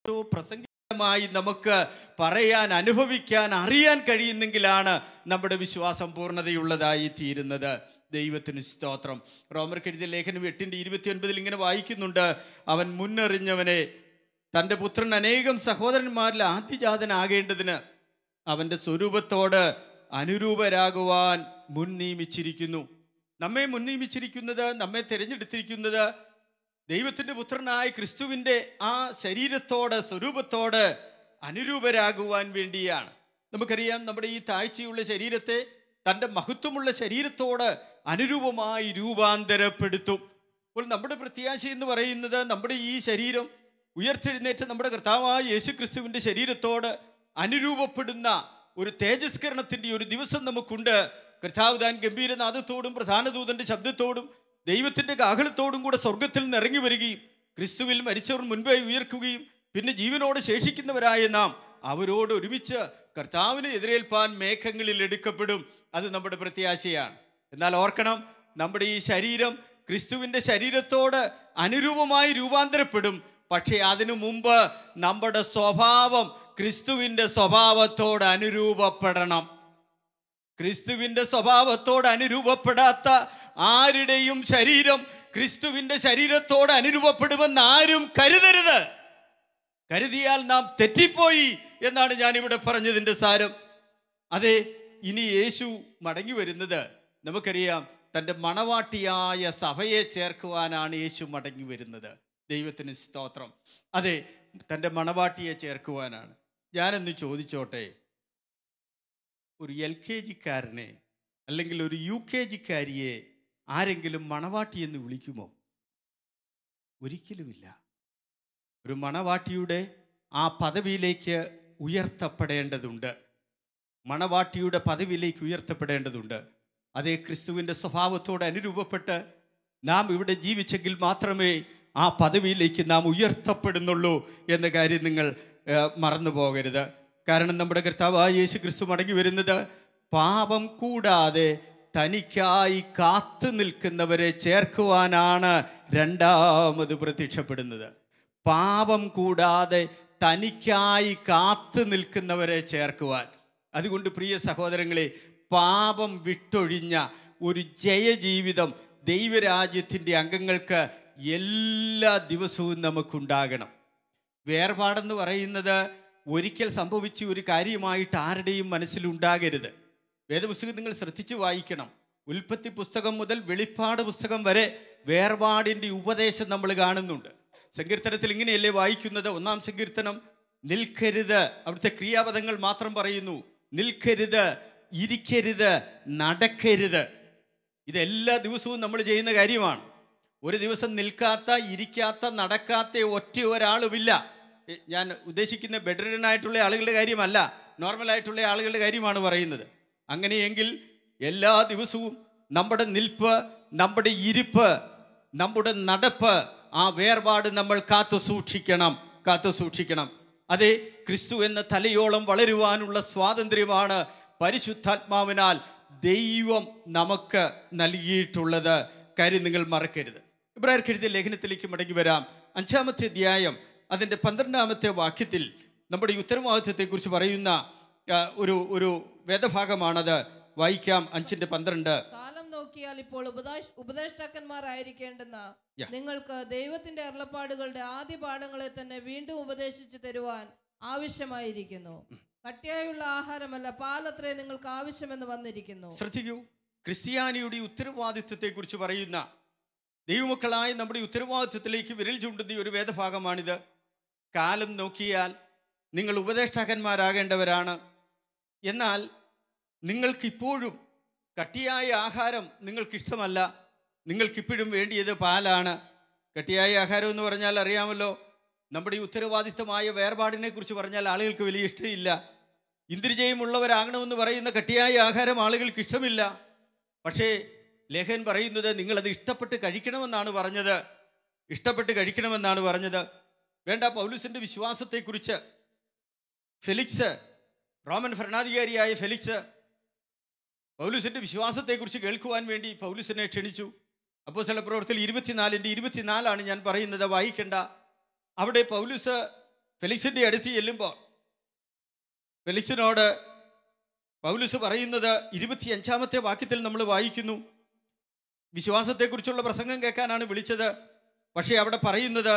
പ്രസംഗമായി നമുക്ക് പറയാൻ അനുഭവിക്കാൻ അറിയാൻ കഴിയുന്നെങ്കിലാണ് നമ്മുടെ വിശ്വാസം പൂർണ്ണതയുള്ളതായി തീരുന്നത് ദൈവത്തിന് സ്തോത്രം റോമർക്ക് എഴുതിയ ലേഖനം എട്ടിൻ്റെ ഇരുപത്തിയൊൻപതിൽ ഇങ്ങനെ വായിക്കുന്നുണ്ട് അവൻ മുന്നറിഞ്ഞവനെ തൻ്റെ പുത്രൻ അനേകം സഹോദരന്മാരിൽ ആദ്യജാതനാകേണ്ടതിന് അവൻ്റെ സ്വരൂപത്തോട് അനുരൂപരാകുവാൻ മുൻ നിയമിച്ചിരിക്കുന്നു നമ്മെ മുൻ നിയമിച്ചിരിക്കുന്നത് നമ്മെ തിരഞ്ഞെടുത്തിരിക്കുന്നത് ദൈവത്തിൻ്റെ പുത്രനായ ക്രിസ്തുവിൻ്റെ ആ ശരീരത്തോട് സ്വരൂപത്തോട് അനുരൂപരാകുവാൻ വേണ്ടിയാണ് നമുക്കറിയാം നമ്മുടെ ഈ താഴ്ചയുള്ള ശരീരത്തെ തൻ്റെ മഹത്വമുള്ള ശരീരത്തോട് അനുരൂപമായി രൂപാന്തരപ്പെടുത്തും അപ്പോൾ നമ്മുടെ പ്രത്യാശ എന്ന് പറയുന്നത് നമ്മുടെ ഈ ശരീരം ഉയർത്തെഴുന്നേറ്റ നമ്മുടെ കർത്താവായ യേശു ക്രിസ്തുവിൻ്റെ ശരീരത്തോട് അനുരൂപപ്പെടുന്ന ഒരു തേജസ്കരണത്തിൻ്റെ ഒരു ദിവസം നമുക്കുണ്ട് കർത്താവ് താൻ ഗംഭീരനാഥത്തോടും പ്രധാന ദൂതന്റെ ശബ്ദത്തോടും ദൈവത്തിന്റെ കാഹളത്തോടും കൂടെ സ്വർഗത്തിൽ നിന്ന് ഇറങ്ങി വരികയും ക്രിസ്തുവിൽ മരിച്ചവർ മുൻപേ ഉയർക്കുകയും പിന്നെ ജീവനോട് ശേഷിക്കുന്നവരായ നാം അവരോട് ഒരുമിച്ച് കർത്താവിനെ എതിരേൽപ്പാൻ മേഘങ്ങളിൽ എടുക്കപ്പെടും അത് നമ്മുടെ പ്രത്യാശയാണ് എന്നാൽ ഓർക്കണം നമ്മുടെ ഈ ശരീരം ക്രിസ്തുവിന്റെ ശരീരത്തോട് അനുരൂപമായി രൂപാന്തരപ്പെടും പക്ഷേ അതിനു മുമ്പ് നമ്മുടെ സ്വഭാവം ക്രിസ്തുവിന്റെ സ്വഭാവത്തോട് അനുരൂപപ്പെടണം ക്രിസ്തുവിന്റെ സ്വഭാവത്തോട് അനുരൂപപ്പെടാത്ത ആരുടെയും ശരീരം ക്രിസ്തുവിന്റെ ശരീരത്തോട് അനുരൂപപ്പെടുമെന്ന് ആരും കരുതരുത് കരുതിയാൽ നാം തെറ്റിപ്പോയി എന്നാണ് ഞാൻ ഇവിടെ പറഞ്ഞതിൻ്റെ സാരം അതെ ഇനി യേശു മടങ്ങി വരുന്നത് നമുക്കറിയാം തൻ്റെ മണവാട്ടിയായ സഭയെ ചേർക്കുവാനാണ് യേശു മടങ്ങി വരുന്നത് ദൈവത്തിന് സ്തോത്രം അതെ തൻ്റെ മണവാട്ടിയെ ചേർക്കുവാനാണ് ഞാനൊന്ന് ചോദിച്ചോട്ടെ ഒരു എൽ കെ ജിക്കാരനെ അല്ലെങ്കിൽ ഒരു യു കെ ജിക്കാരിയെ ആരെങ്കിലും മണവാട്ടി എന്ന് വിളിക്കുമോ ഒരിക്കലുമില്ല ഒരു മണവാട്ടിയുടെ ആ പദവിയിലേക്ക് ഉയർത്തപ്പെടേണ്ടതുണ്ട് മണവാട്ടിയുടെ പദവിയിലേക്ക് ഉയർത്തപ്പെടേണ്ടതുണ്ട് അതേ ക്രിസ്തുവിൻ്റെ സ്വഭാവത്തോട് അനുരൂപപ്പെട്ട് നാം ഇവിടെ ജീവിച്ചെങ്കിൽ മാത്രമേ ആ പദവിയിലേക്ക് നാം ഉയർത്തപ്പെടുന്നുള്ളൂ എന്ന കാര്യം നിങ്ങൾ ഏഹ്, മറന്നു പോകരുത് കാരണം നമ്മുടെ കർത്താവായ യേശു ക്രിസ്തു മടങ്ങി വരുന്നത് പാപം കൂടാതെ തനിക്കായി കാത്തു നിൽക്കുന്നവരെ ചേർക്കുവാനാണ് രണ്ടാമത് പ്രത്യക്ഷപ്പെടുന്നത് പാപം കൂടാതെ തനിക്കായി കാത്തു നിൽക്കുന്നവരെ ചേർക്കുവാൻ അതുകൊണ്ട് പ്രിയ സഹോദരങ്ങളെ പാപം വിട്ടൊഴിഞ്ഞ ഒരു ജയജീവിതം ദൈവരാജ്യത്തിൻ്റെ അംഗങ്ങൾക്ക് എല്ലാ ദിവസവും നമുക്കുണ്ടാകണം വേർപാടെന്ന് പറയുന്നത് ഒരിക്കൽ സംഭവിച്ച ഒരു കാര്യമായിട്ട് ആരുടെയും മനസ്സിലുണ്ടാകരുത് വേദപുസ്തകം നിങ്ങൾ ശ്രദ്ധിച്ചു വായിക്കണം ഉൽപ്പത്തി പുസ്തകം മുതൽ വെളിപ്പാട് പുസ്തകം വരെ വേർപാടിൻ്റെ ഉപദേശം നമ്മൾ കാണുന്നുണ്ട് സങ്കീർത്തനത്തിൽ ഇങ്ങനെയല്ലേ വായിക്കുന്നത് ഒന്നാം സങ്കീർത്തനം നിൽക്കരുത് അവിടുത്തെ ക്രിയാപദങ്ങൾ മാത്രം പറയുന്നു നിൽക്കരുത് ഇരിക്കരുത് നടക്കരുത് ഇതെല്ലാ ദിവസവും നമ്മൾ ചെയ്യുന്ന കാര്യമാണ് ഒരു ദിവസം നിൽക്കാത്ത ഇരിക്കാത്ത നടക്കാത്ത ഒറ്റ ഒരാളുമില്ല എ, ഞാൻ ഉദ്ദേശിക്കുന്ന ബെഡ്രിഡൻ ആയിട്ടുള്ള ആളുകളുടെ കാര്യമല്ല നോർമൽ ആയിട്ടുള്ള ആളുകളുടെ കാര്യമാണ് പറയുന്നത് അങ്ങനെയെങ്കിൽ എല്ലാ ദിവസവും നമ്മുടെ നിൽപ്പ് നമ്മുടെ ഇരിപ്പ് നമ്മുടെ നടപ്പ് ആ വേർപാട് നമ്മൾ കാത്തു സൂക്ഷിക്കണം കാത്തു സൂക്ഷിക്കണം അതെ ക്രിസ്തു എന്ന തലയോളം വളരുവാനുള്ള സ്വാതന്ത്ര്യമാണ് പരിശുദ്ധാത്മാവിനാൽ ദൈവം നമുക്ക് നൽകിയിട്ടുള്ളത് കാര്യം നിങ്ങൾ മറക്കരുത് ഇബ്രാഹിം എഴുതിയ ലേഖനത്തിലേക്ക് മടങ്ങി വരാം അഞ്ചാമത്തെ അധ്യായം അതിൻ്റെ പന്ത്രണ്ടാമത്തെ വാക്യത്തിൽ നമ്മുടെ ഈ ഉത്തരവാദിത്വത്തെക്കുറിച്ച് പറയുന്ന ആ, ഒരു ഒരു വേദഭാഗമാണത് വായിക്കാം അഞ്ചിൻ്റെ പന്ത്രണ്ട് കാലം നോക്കിയാൽ ഇപ്പോൾ ഉപദേശ ഉപദേഷ്ടാക്കന്മാരായിരിക്കേണ്ടുന്ന Yeah. നിങ്ങൾക്ക് ദൈവത്തിന്റെ അരുളപ്പാടുകളുടെ ആദ്യ പാഠങ്ങളെ തന്നെ വീണ്ടും ഉപദേശിച്ചു തരുവാൻ ആവശ്യമായിരിക്കുന്നു കട്ടിയായുള്ള ആഹാരമല്ല പാലത്രേ നിങ്ങൾക്ക് ആവശ്യമെന്ന് വന്നിരിക്കുന്നു ശ്രദ്ധിക്കൂ ക്രിസ്ത്യാനിയുടെ ഈ ഉത്തരവാദിത്വത്തെക്കുറിച്ച് പറയുന്ന ദൈവമക്കളായ നമ്മുടെ ഈ ഉത്തരവാദിത്വത്തിലേക്ക് വിരൽ ചൂണ്ടുന്ന ഈ ഒരു വേദഭാഗമാണിത് കാലം നോക്കിയാൽ നിങ്ങൾ ഉപദേഷ്ടാക്കന്മാരാകേണ്ടവരാണ് എന്നാൽ നിങ്ങൾക്കിപ്പോഴും കട്ടിയായ ആഹാരം നിങ്ങൾക്കിഷ്ടമല്ല നിങ്ങൾക്കിപ്പോഴും വേണ്ടിയത് പാലാണ് കട്ടിയായ ആഹാരം എന്ന് പറഞ്ഞാൽ അറിയാമല്ലോ നമ്മുടെ ഈ ഉത്തരവാദിത്തമായ വേർപാടിനെ കുറിച്ച് പറഞ്ഞാൽ ആളുകൾക്ക് വലിയ ഇഷ്ടമില്ല ഇന്ദ്രിജയമുള്ളവരാകണമെന്ന് പറയുന്ന കട്ടിയായ ആഹാരം ആളുകൾക്ക് ഇഷ്ടമില്ല പക്ഷേ ലേഖൻ പറയുന്നത് നിങ്ങളത് ഇഷ്ടപ്പെട്ട് കഴിക്കണമെന്നാണ് പറഞ്ഞത് ഇഷ്ടപ്പെട്ട് കഴിക്കണമെന്നാണ് പറഞ്ഞത് വേണ്ട പൗലുസിന്റെ വിശ്വാസത്തെക്കുറിച്ച് ഫെലിക്സ് റോമൻ ഭരണാധികാരിയായ ഫെലിക്സ് പൗലുസിന്റെ വിശ്വാസത്തെക്കുറിച്ച് കേൾക്കുവാൻ വേണ്ടി പൗലുസിനെ ക്ഷണിച്ചു അപ്പോൾ ചില പ്രവർത്തനം ഇരുപത്തിനാലിൻ്റെ ഇരുപത്തിനാലാണ് ഞാൻ പറയുന്നത് വായിക്കേണ്ട അവിടെ പൗലുസ് ഫെലിക്സിന്റെ അടുത്ത് ചെല്ലുമ്പോൾ ഫെലിക്സിനോട് പൗലുസ് പറയുന്നത് ഇരുപത്തിയഞ്ചാമത്തെ വാക്യത്തിൽ നമ്മൾ വായിക്കുന്നു വിശ്വാസത്തെക്കുറിച്ചുള്ള പ്രസംഗം കേൾക്കാനാണ് വിളിച്ചത് പക്ഷേ അവിടെ പറയുന്നത്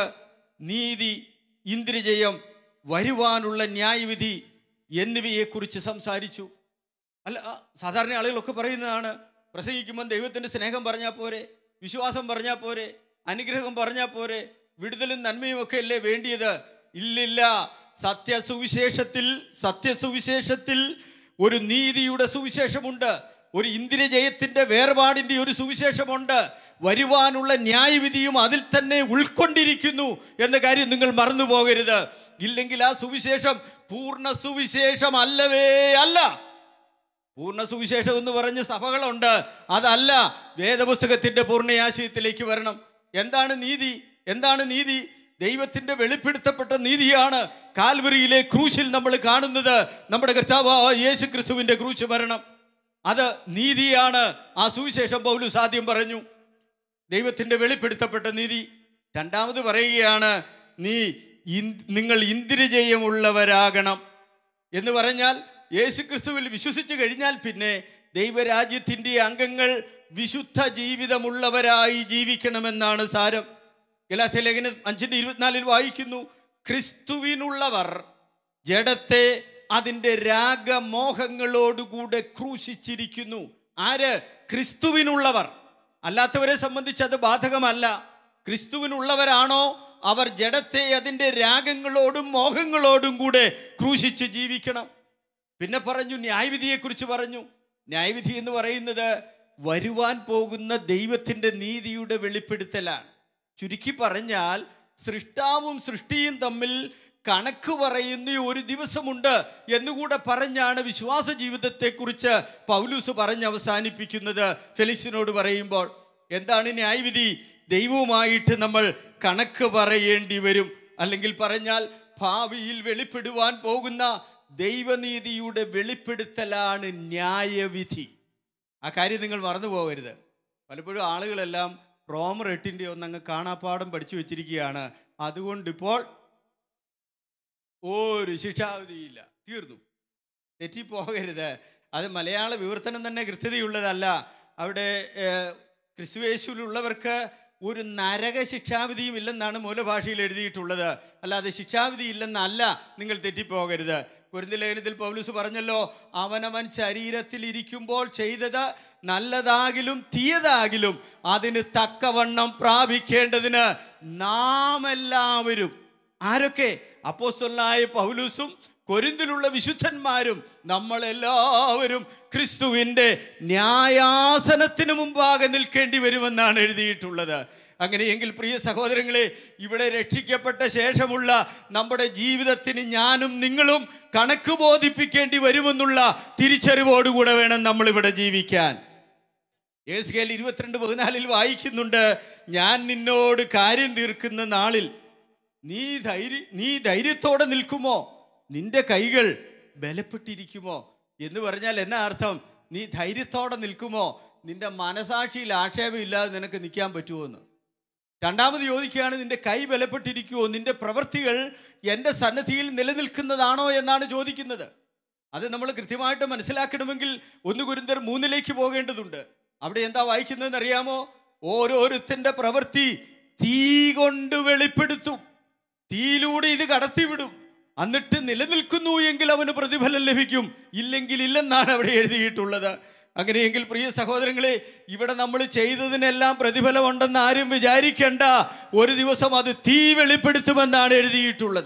നീതി ഇന്ദ്രിജയം വരുവാനുള്ള ന്യായവിധി എന്നിവയെക്കുറിച്ച് സംസാരിച്ചു അല്ല ആ, സാധാരണ ആളുകളൊക്കെ പറയുന്നതാണ് പ്രസംഗിക്കുമ്പോൾ ദൈവത്തിൻ്റെ സ്നേഹം പറഞ്ഞാൽ പോരെ വിശ്വാസം പറഞ്ഞാൽ പോരെ അനുഗ്രഹം പറഞ്ഞാൽ പോരെ വിടുതലും നന്മയും ഒക്കെ അല്ലേ വേണ്ടിയത് ഇല്ലില്ല സത്യസുവിശേഷത്തിൽ സത്യസുവിശേഷത്തിൽ ഒരു നീതിയുടെ സുവിശേഷമുണ്ട് ഒരു ഇന്ദ്രിയജയത്തിന്റെ വേർപാടിന്റെ ഒരു സുവിശേഷമുണ്ട് വരുവാനുള്ള ന്യായവിധിയും അതിൽ തന്നെ ഉൾക്കൊണ്ടിരിക്കുന്നു എന്ന കാര്യം നിങ്ങൾ മറന്നു പോകരുത് ഇല്ലെങ്കിൽ ആ സുവിശേഷം പൂർണ്ണ സുവിശേഷം അല്ലവേ അല്ല പൂർണ്ണ സുവിശേഷം എന്ന് പറഞ്ഞ സഭകളുണ്ട് അതല്ല വേദപുസ്തകത്തിന്റെ പൂർണ്ണയാശയത്തിലേക്ക് വരണം എന്താണ് നീതി എന്താണ് നീതി ദൈവത്തിന്റെ വെളിപ്പെടുത്തപ്പെട്ട നീതിയാണ് കാൽവറിയിലെ ക്രൂശിൽ നമ്മൾ കാണുന്നത് നമ്മുടെ കർത്താവ് യേശു ക്രിസ്തുവിന്റെ ക്രൂശ് മരണം അത് നീതിയാണ് ആ സുവിശേഷം പൗലൂസ് ആദ്യം പറഞ്ഞു ദൈവത്തിന്റെ വെളിപ്പെടുത്തപ്പെട്ട നീതി രണ്ടാമത് പറയുകയാണ് നീ ഇൻ- നിങ്ങൾ ഇന്ദ്രിജയമുള്ളവരാകണം എന്ന് പറഞ്ഞാൽ യേശു ക്രിസ്തുവിൽ വിശ്വസിച്ചു കഴിഞ്ഞാൽ പിന്നെ ദൈവരാജ്യത്തിൻ്റെ അംഗങ്ങൾ വിശുദ്ധ ജീവിതമുള്ളവരായി ജീവിക്കണമെന്നാണ് സാരം ഗലാത്യ ലേഖനം അഞ്ചിന്റെ ഇരുപത്തിനാലിൽ വായിക്കുന്നു ക്രിസ്തുവിനുള്ളവർ ജഡത്തെ അതിൻ്റെ രാഗമോഹങ്ങളോടുകൂടെ ക്രൂശിച്ചിരിക്കുന്നു ആര് ക്രിസ്തുവിനുള്ളവർ അല്ലാത്തവരെ സംബന്ധിച്ച് അത് ബാധകമല്ല ക്രിസ്തുവിനുള്ളവരാണോ അവർ ജഡത്തെ അതിൻ്റെ രാഗങ്ങളോടും മോഹങ്ങളോടും കൂടെ ക്രൂശിച്ച് ജീവിക്കണം പിന്നെ പറഞ്ഞു ന്യായവിധിയെക്കുറിച്ച് പറഞ്ഞു ന്യായവിധി എന്ന് പറയുന്നത് വരുവാൻ പോകുന്ന ദൈവത്തിൻ്റെ നീതിയുടെ വെളിപ്പെടുത്തലാണ് ചുരുക്കി പറഞ്ഞാൽ സൃഷ്ടാവും സൃഷ്ടിയും തമ്മിൽ കണക്ക് പറയുന്ന ഒരു ദിവസമുണ്ട് എന്നുകൂടെ പറഞ്ഞാണ് വിശ്വാസ ജീവിതത്തെക്കുറിച്ച് പൗലൂസ് പറഞ്ഞ് അവസാനിപ്പിക്കുന്നത് ഫെലിക്സിനോട് പറയുമ്പോൾ എന്താണ് ന്യായവിധി ദൈവവുമായിട്ട് നമ്മൾ കണക്ക് പറയേണ്ടി വരും അല്ലെങ്കിൽ പറഞ്ഞാൽ ഭാവിയിൽ വെളിപ്പെടുവാൻ പോകുന്ന ദൈവനീതിയുടെ വെളിപ്പെടുത്തലാണ് ന്യായവിധി ആ കാര്യം നിങ്ങൾ മറന്നു പോകരുത് പലപ്പോഴും ആളുകളെല്ലാം റോമർ എട്ടിൻ്റെ ഒന്നങ്ങ് കാണാപ്പാടം പഠിച്ചു വെച്ചിരിക്കുകയാണ് അതുകൊണ്ടിപ്പോൾ ഒരു ശിക്ഷാവിധിയില്ല തീർന്നു തെറ്റിപ്പോകരുത് അത് മലയാള വിവർത്തനം തന്നെ കൃത്യതയുള്ളതല്ല അവിടെ ഏഹ്, ക്രിസ്തുവേശുവിലുള്ളവർക്ക് ഒരു നരക ശിക്ഷാവിധിയും ഇല്ലെന്നാണ് മൂലഭാഷയിൽ എഴുതിയിട്ടുള്ളത് അല്ലാതെ ശിക്ഷാവിധി ഇല്ലെന്നല്ല നിങ്ങൾ തെറ്റിപ്പോകരുത് കുരുന്തി ലേഖനത്തിൽ പൗലൂസ് പറഞ്ഞല്ലോ അവനവൻ ശരീരത്തിൽ ഇരിക്കുമ്പോൾ ചെയ്തത് നല്ലതാകിലും തീയതാകിലും അതിന് തക്കവണ്ണം പ്രാപിക്കേണ്ടതിന് നാം എല്ലാവരും ആരൊക്കെ അപ്പോസ്തലനായ പൗലൂസും കൊരിന്തിലുള്ള വിശുദ്ധന്മാരും നമ്മളെല്ലാവരും ക്രിസ്തുവിൻ്റെ ന്യായാസനത്തിന് മുമ്പാകെ നിൽക്കേണ്ടി വരുമെന്നാണ് എഴുതിയിട്ടുള്ളത് അങ്ങനെയെങ്കിൽ പ്രിയ സഹോദരങ്ങളെ ഇവിടെ രക്ഷിക്കപ്പെട്ട ശേഷമുള്ള നമ്മുടെ ജീവിതത്തിന് ഞാനും നിങ്ങളും കണക്ക് ബോധിപ്പിക്കേണ്ടി വരുമെന്നുള്ള തിരിച്ചറിവോടുകൂടെ വേണം നമ്മളിവിടെ ജീവിക്കാൻ യേസ്കേൽ ഇരുപത്തിരണ്ട് പതിനാലിൽ വായിക്കുന്നുണ്ട് ഞാൻ നിന്നോട് കാര്യം തീർക്കുന്ന നാളിൽ നീ ധൈര്യ നീ ധൈര്യത്തോടെ നിൽക്കുമോ നിന്റെ കൈകൾ ബലപ്പെട്ടിരിക്കുമോ എന്ന് പറഞ്ഞാൽ എന്നാ അർത്ഥം നീ ധൈര്യത്തോടെ നിൽക്കുമോ നിന്റെ മനസാക്ഷിയിൽ ആക്ഷേപമില്ലാതെ നിനക്ക് നിൽക്കാൻ പറ്റുമോ എന്ന് രണ്ടാമത് ചോദിക്കുകയാണ് നിന്റെ കൈ ബലപ്പെട്ടിരിക്കുമോ നിന്റെ പ്രവൃത്തികൾ എൻ്റെ സന്നദ്ധിയിൽ നിലനിൽക്കുന്നതാണോ എന്നാണ് ചോദിക്കുന്നത് അത് നമ്മൾ കൃത്യമായിട്ട് മനസ്സിലാക്കണമെങ്കിൽ ഒന്ന് കുരുന്തർ മൂന്നിലേക്ക് പോകേണ്ടതുണ്ട് അവിടെ എന്താ വായിക്കുന്നതെന്ന് അറിയാമോ ഓരോരുത്തൻ്റെ പ്രവൃത്തി തീ കൊണ്ട് വെളിപ്പെടുത്തും തീയിലൂടെ ഇത് കടത്തിവിടും എന്നിട്ട് നിലനിൽക്കുന്നു എങ്കിൽ അവന് പ്രതിഫലം ലഭിക്കും ഇല്ലെങ്കിൽ ഇല്ലെന്നാണ് അവിടെ എഴുതിയിട്ടുള്ളത് അങ്ങനെയെങ്കിൽ പ്രിയ സഹോദരങ്ങളെ ഇവിടെ നമ്മൾ ചെയ്തതിനെല്ലാം പ്രതിഫലമുണ്ടെന്ന് ആരും വിചാരിക്കേണ്ട ഒരു ദിവസം അത് തീ വെളിപ്പെടുത്തുമെന്നാണ് എഴുതിയിട്ടുള്ളത്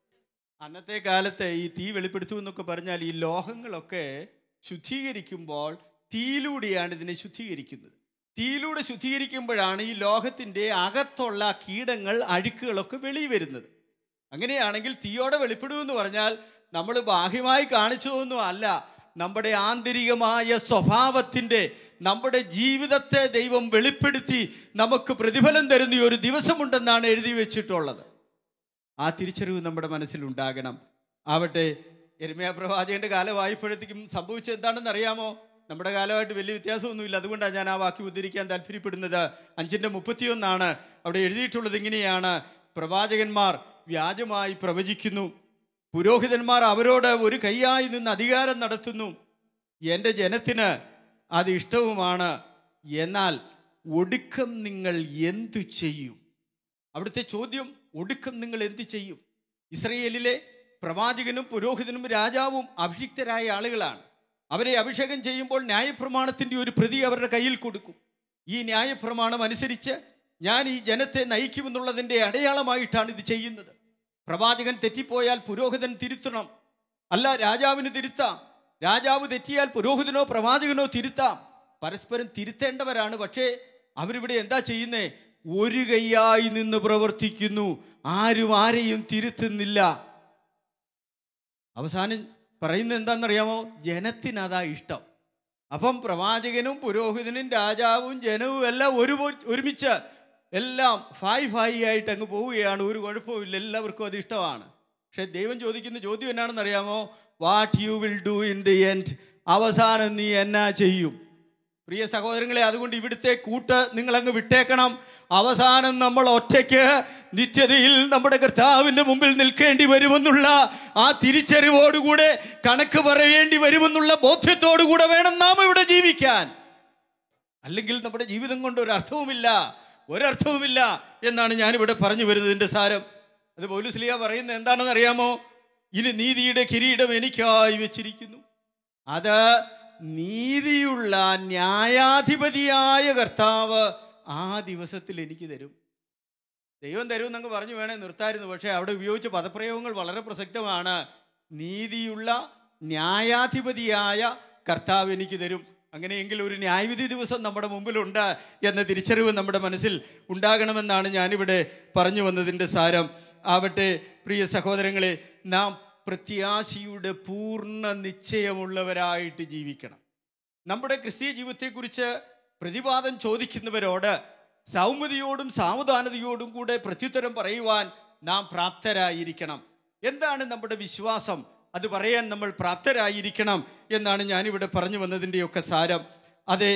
അന്നത്തെ കാലത്ത് ഈ തീ വെളിപ്പെടുത്തുമെന്നൊക്കെ പറഞ്ഞാൽ ഈ ലോഹങ്ങളൊക്കെ ശുദ്ധീകരിക്കുമ്പോൾ തീയിലൂടെയാണ് ഇതിനെ ശുദ്ധീകരിക്കുന്നത് തീയിലൂടെ ശുദ്ധീകരിക്കുമ്പോഴാണ് ഈ ലോഹത്തിൻ്റെ അകത്തുള്ള കീടങ്ങൾ അഴുക്കുകളൊക്കെ വെളി വരുന്നത് അങ്ങനെയാണെങ്കിൽ തീയോടെ വെളിപ്പെടുമെന്ന് പറഞ്ഞാൽ നമ്മൾ ബാഹ്യമായി കാണിച്ചതൊന്നും അല്ല നമ്മുടെ ആന്തരികമായ സ്വഭാവത്തിൻ്റെ നമ്മുടെ ജീവിതത്തെ ദൈവം വെളിപ്പെടുത്തി നമുക്ക് പ്രതിഫലം തരുന്ന ഈ ഒരു ദിവസമുണ്ടെന്നാണ് എഴുതി വെച്ചിട്ടുള്ളത് ആ തിരിച്ചറിവ് നമ്മുടെ മനസ്സിലുണ്ടാകണം ആവട്ടെ എരുമയ പ്രവാചകന്റെ കാലമായപ്പോഴത്തേക്കും സംഭവിച്ചത് എന്താണെന്ന് അറിയാമോ നമ്മുടെ കാലമായിട്ട് വലിയ വ്യത്യാസമൊന്നുമില്ല അതുകൊണ്ടാണ് ഞാൻ ആ വാക്യം ഉദ്ധരിക്കാൻ താല്പര്യപ്പെടുന്നത് അഞ്ചിൻ്റെ മുപ്പത്തിയൊന്നാണ് അവിടെ എഴുതിയിട്ടുള്ളത് ഇങ്ങനെയാണ് പ്രവാചകന്മാർ വ്യാജമായി പ്രവചിക്കുന്നു പുരോഹിതന്മാർ അവരോട് ഒരു കൈയായി നിന്ന് അധികാരം നടത്തുന്നു എൻ്റെ ജനത്തിന് അത് ഇഷ്ടവുമാണ് എന്നാൽ ഒടുക്കം നിങ്ങൾ എന്തു ചെയ്യും അവിടുത്തെ ചോദ്യം ഒടുക്കം നിങ്ങൾ എന്ത് ചെയ്യും ഇസ്രയേലിലെ പ്രവാചകനും പുരോഹിതനും രാജാവും അഭിഷിക്തരായ ആളുകളാണ് അവരെ അഭിഷേകം ചെയ്യുമ്പോൾ ന്യായപ്രമാണത്തിൻ്റെ ഒരു പ്രതി അവരുടെ കയ്യിൽ കൊടുക്കും ഈ ന്യായപ്രമാണം അനുസരിച്ച് ഞാൻ ഈ ജനത്തെ നയിക്കുമെന്നുള്ളതിൻ്റെ അടയാളമായിട്ടാണ് ഇത് ചെയ്യുന്നത് പ്രവാചകൻ തെറ്റിപ്പോയാൽ പുരോഹിതൻ തിരുത്തണം അല്ല രാജാവിന് തിരുത്താം രാജാവ് തെറ്റിയാൽ പുരോഹിതനോ പ്രവാചകനോ തിരുത്താം പരസ്പരം തിരുത്തേണ്ടവരാണ് പക്ഷേ അവരിവിടെ എന്താ ചെയ്യുന്നേ ഒരു കൈയായി നിന്ന് പ്രവർത്തിക്കുന്നു ആരും ആരെയും തിരുത്തുന്നില്ല അവസാനം പറയുന്നത് എന്താണെന്നറിയാമോ ജനത്തിനതാ ഇഷ്ടം അപ്പം പ്രവാചകനും പുരോഹിതനും രാജാവും ജനവും എല്ലാം ഒരു ഒരുമിച്ച് എല്ലാം ഫായ് ഫായി ആയിട്ട് അങ്ങ് പോവുകയാണ് ഒരു കുഴപ്പമില്ല എല്ലാവർക്കും അത് ഇഷ്ടമാണ് പക്ഷെ ദൈവം ചോദിക്കുന്ന ചോദ്യം എന്നാണെന്ന് അറിയാമോ what you will do in the end അവസാനം നീ എന്നാ ചെയ്യും പ്രിയ സഹോദരങ്ങളെ അതുകൊണ്ട് ഇവിടുത്തെ കൂട്ട് നിങ്ങളങ്ങ് വിട്ടേക്കണം അവസാനം നമ്മൾ ഒറ്റയ്ക്ക് നിത്യതയിൽ നമ്മുടെ കർത്താവിൻ്റെ മുമ്പിൽ നിൽക്കേണ്ടി വരുമെന്നുള്ള ആ തിരിച്ചറിവോടുകൂടെ കണക്ക് പറയേണ്ടി വരുമെന്നുള്ള ബോധ്യത്തോടുകൂടെ വേണം നാം ഇവിടെ ജീവിക്കാൻ അല്ലെങ്കിൽ നമ്മുടെ ജീവിതം കൊണ്ട് ഒരർത്ഥവുമില്ല ഒരർത്ഥവുമില്ല എന്നാണ് ഞാനിവിടെ പറഞ്ഞു വരുന്നതിൻ്റെ സാരം അത് പോലീസ്ലിയ പറയുന്നത് എന്താണെന്ന് അറിയാമോ ഇനി നീതിയുടെ കിരീടം എനിക്കായി വെച്ചിരിക്കുന്നു അത് നീതിയുള്ള ന്യായാധിപതിയായ കർത്താവ് ആ ദിവസത്തിൽ എനിക്ക് തരും ദൈവം തരും എന്നങ്ങ് പറഞ്ഞു വേണേ നിർത്തായിരുന്നു പക്ഷേ അവിടെ ഉപയോഗിച്ച പദപ്രയോഗങ്ങൾ വളരെ പ്രസക്തമാണ് നീതിയുള്ള ന്യായാധിപതിയായ കർത്താവ് എനിക്ക് തരും അങ്ങനെയെങ്കിൽ ഒരു ന്യായവിധി ദിവസം നമ്മുടെ മുമ്പിലുണ്ട് എന്ന തിരിച്ചറിവ് നമ്മുടെ മനസ്സിൽ ഉണ്ടാകണമെന്നാണ് ഞാനിവിടെ പറഞ്ഞു വന്നതിൻ്റെ സാരം ആവട്ടെ പ്രിയ സഹോദരങ്ങളെ നാം പ്രത്യാശയുടെ പൂർണ്ണ നിശ്ചയമുള്ളവരായിട്ട് ജീവിക്കണം നമ്മുടെ ക്രിസ്തീയ ജീവിതത്തെക്കുറിച്ച് പ്രതിവാദം ചോദിക്കുന്നവരോട് സൗമ്യതയോടും സാവധാനതയോടും കൂടെ പ്രത്യുത്തരം പറയുവാൻ നാം പ്രാപ്തരായിരിക്കണം എന്താണ് നമ്മുടെ വിശ്വാസം അത് പറയാൻ നമ്മൾ പ്രാപ്തരായിരിക്കണം എന്നാണ് ഞാനിവിടെ പറഞ്ഞു വന്നതിൻ്റെയൊക്കെ സാരം അതെ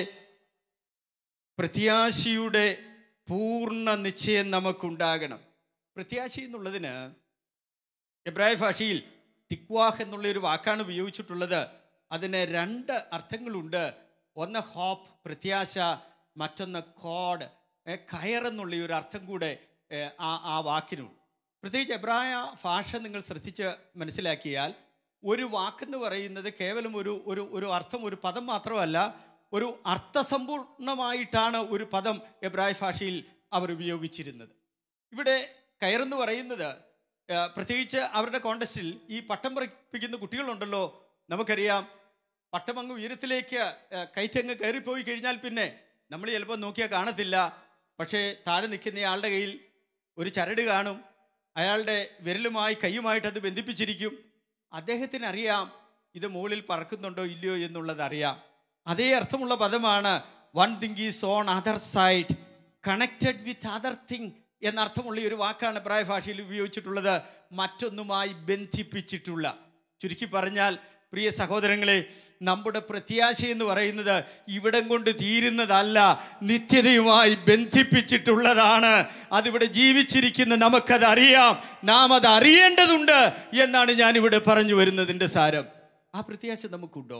പ്രത്യാശയുടെ പൂർണ്ണ നിശ്ചയം നമുക്കുണ്ടാകണം പ്രത്യാശ എന്നുള്ളതിന് എബ്രായ ഭാഷയിൽ ടിക്വാഹ് എന്നുള്ള ഒരു വാക്കാണ് ഉപയോഗിച്ചിട്ടുള്ളത് അതിന് രണ്ട് അർത്ഥങ്ങളുണ്ട് ഒന്ന് ഹോപ്പ് പ്രത്യാശ മറ്റൊന്ന് കോഡ് ഏ, കയർ എന്നുള്ള ഈ ഒരു അർത്ഥം കൂടെ ഏ, ആ ആ വാക്കിനുണ്ട് പ്രത്യേകിച്ച് എബ്രായ ഭാഷ നിങ്ങൾ ശ്രദ്ധിച്ച് മനസ്സിലാക്കിയാൽ ഒരു വാക്കെന്ന് പറയുന്നത് കേവലം ഒരു ഒരു ഒരു അർത്ഥം ഒരു പദം മാത്രമല്ല ഒരു അർത്ഥസമ്പൂർണമായിട്ടാണ് ഒരു പദം എബ്രായ ഭാഷയിൽ അവർ ഉപയോഗിച്ചിരുന്നത് ഇവിടെ കയറെന്ന് പറയുന്നത് ആ, പ്രത്യേകിച്ച് അവരുടെ കോണ്ടസ്റ്റിൽ ഈ പട്ടം പറപ്പിക്കുന്ന കുട്ടികളുണ്ടല്ലോ നമുക്കറിയാം പട്ടം അങ്ങ് ഉയരത്തിലേക്ക് ആ, കയറ്റങ്ങ് കയറിപ്പോയി കഴിഞ്ഞാൽ പിന്നെ നമ്മൾ ചിലപ്പോൾ നോക്കിയാൽ കാണത്തില്ല പക്ഷേ താഴെ നിൽക്കുന്ന ആളുടെ കയ്യിൽ ഒരു ചരട് കാണും അയാളുടെ വിരലുമായി കൈയുമായിട്ട് അത് ബന്ധിപ്പിച്ചിരിക്കും അദ്ദേഹത്തിന് അറിയാം ഇത് മുകളിൽ പറക്കുന്നുണ്ടോ ഇല്ലയോ എന്നുള്ളത് അറിയാം അതേ അർത്ഥമുള്ള പദമാണ് one thing is on other side connected with other thing എന്നർത്ഥമുള്ള ഈ ഒരു വാക്കാണ് പ്രായ ഭാഷയിൽ ഉപയോഗിച്ചിട്ടുള്ളത് മറ്റൊന്നുമായി ബന്ധിപ്പിച്ചിട്ടുള്ള ചുരുക്കി പറഞ്ഞാൽ പ്രിയ സഹോദരങ്ങളെ നമ്മുടെ പ്രത്യാശ എന്ന് പറയുന്നത് ഇവിടം കൊണ്ട് തീരുന്നതല്ല നിത്യതയുമായി ബന്ധിപ്പിച്ചിട്ടുള്ളതാണ് അതിവിടെ ജീവിച്ചിരിക്കുന്ന നമുക്കത് അറിയാം നാം അത് അറിയേണ്ടതുണ്ട് എന്നാണ് ഞാനിവിടെ പറഞ്ഞു വരുന്നതിൻ്റെ സാരം ആ പ്രത്യാശ നമുക്കുണ്ടോ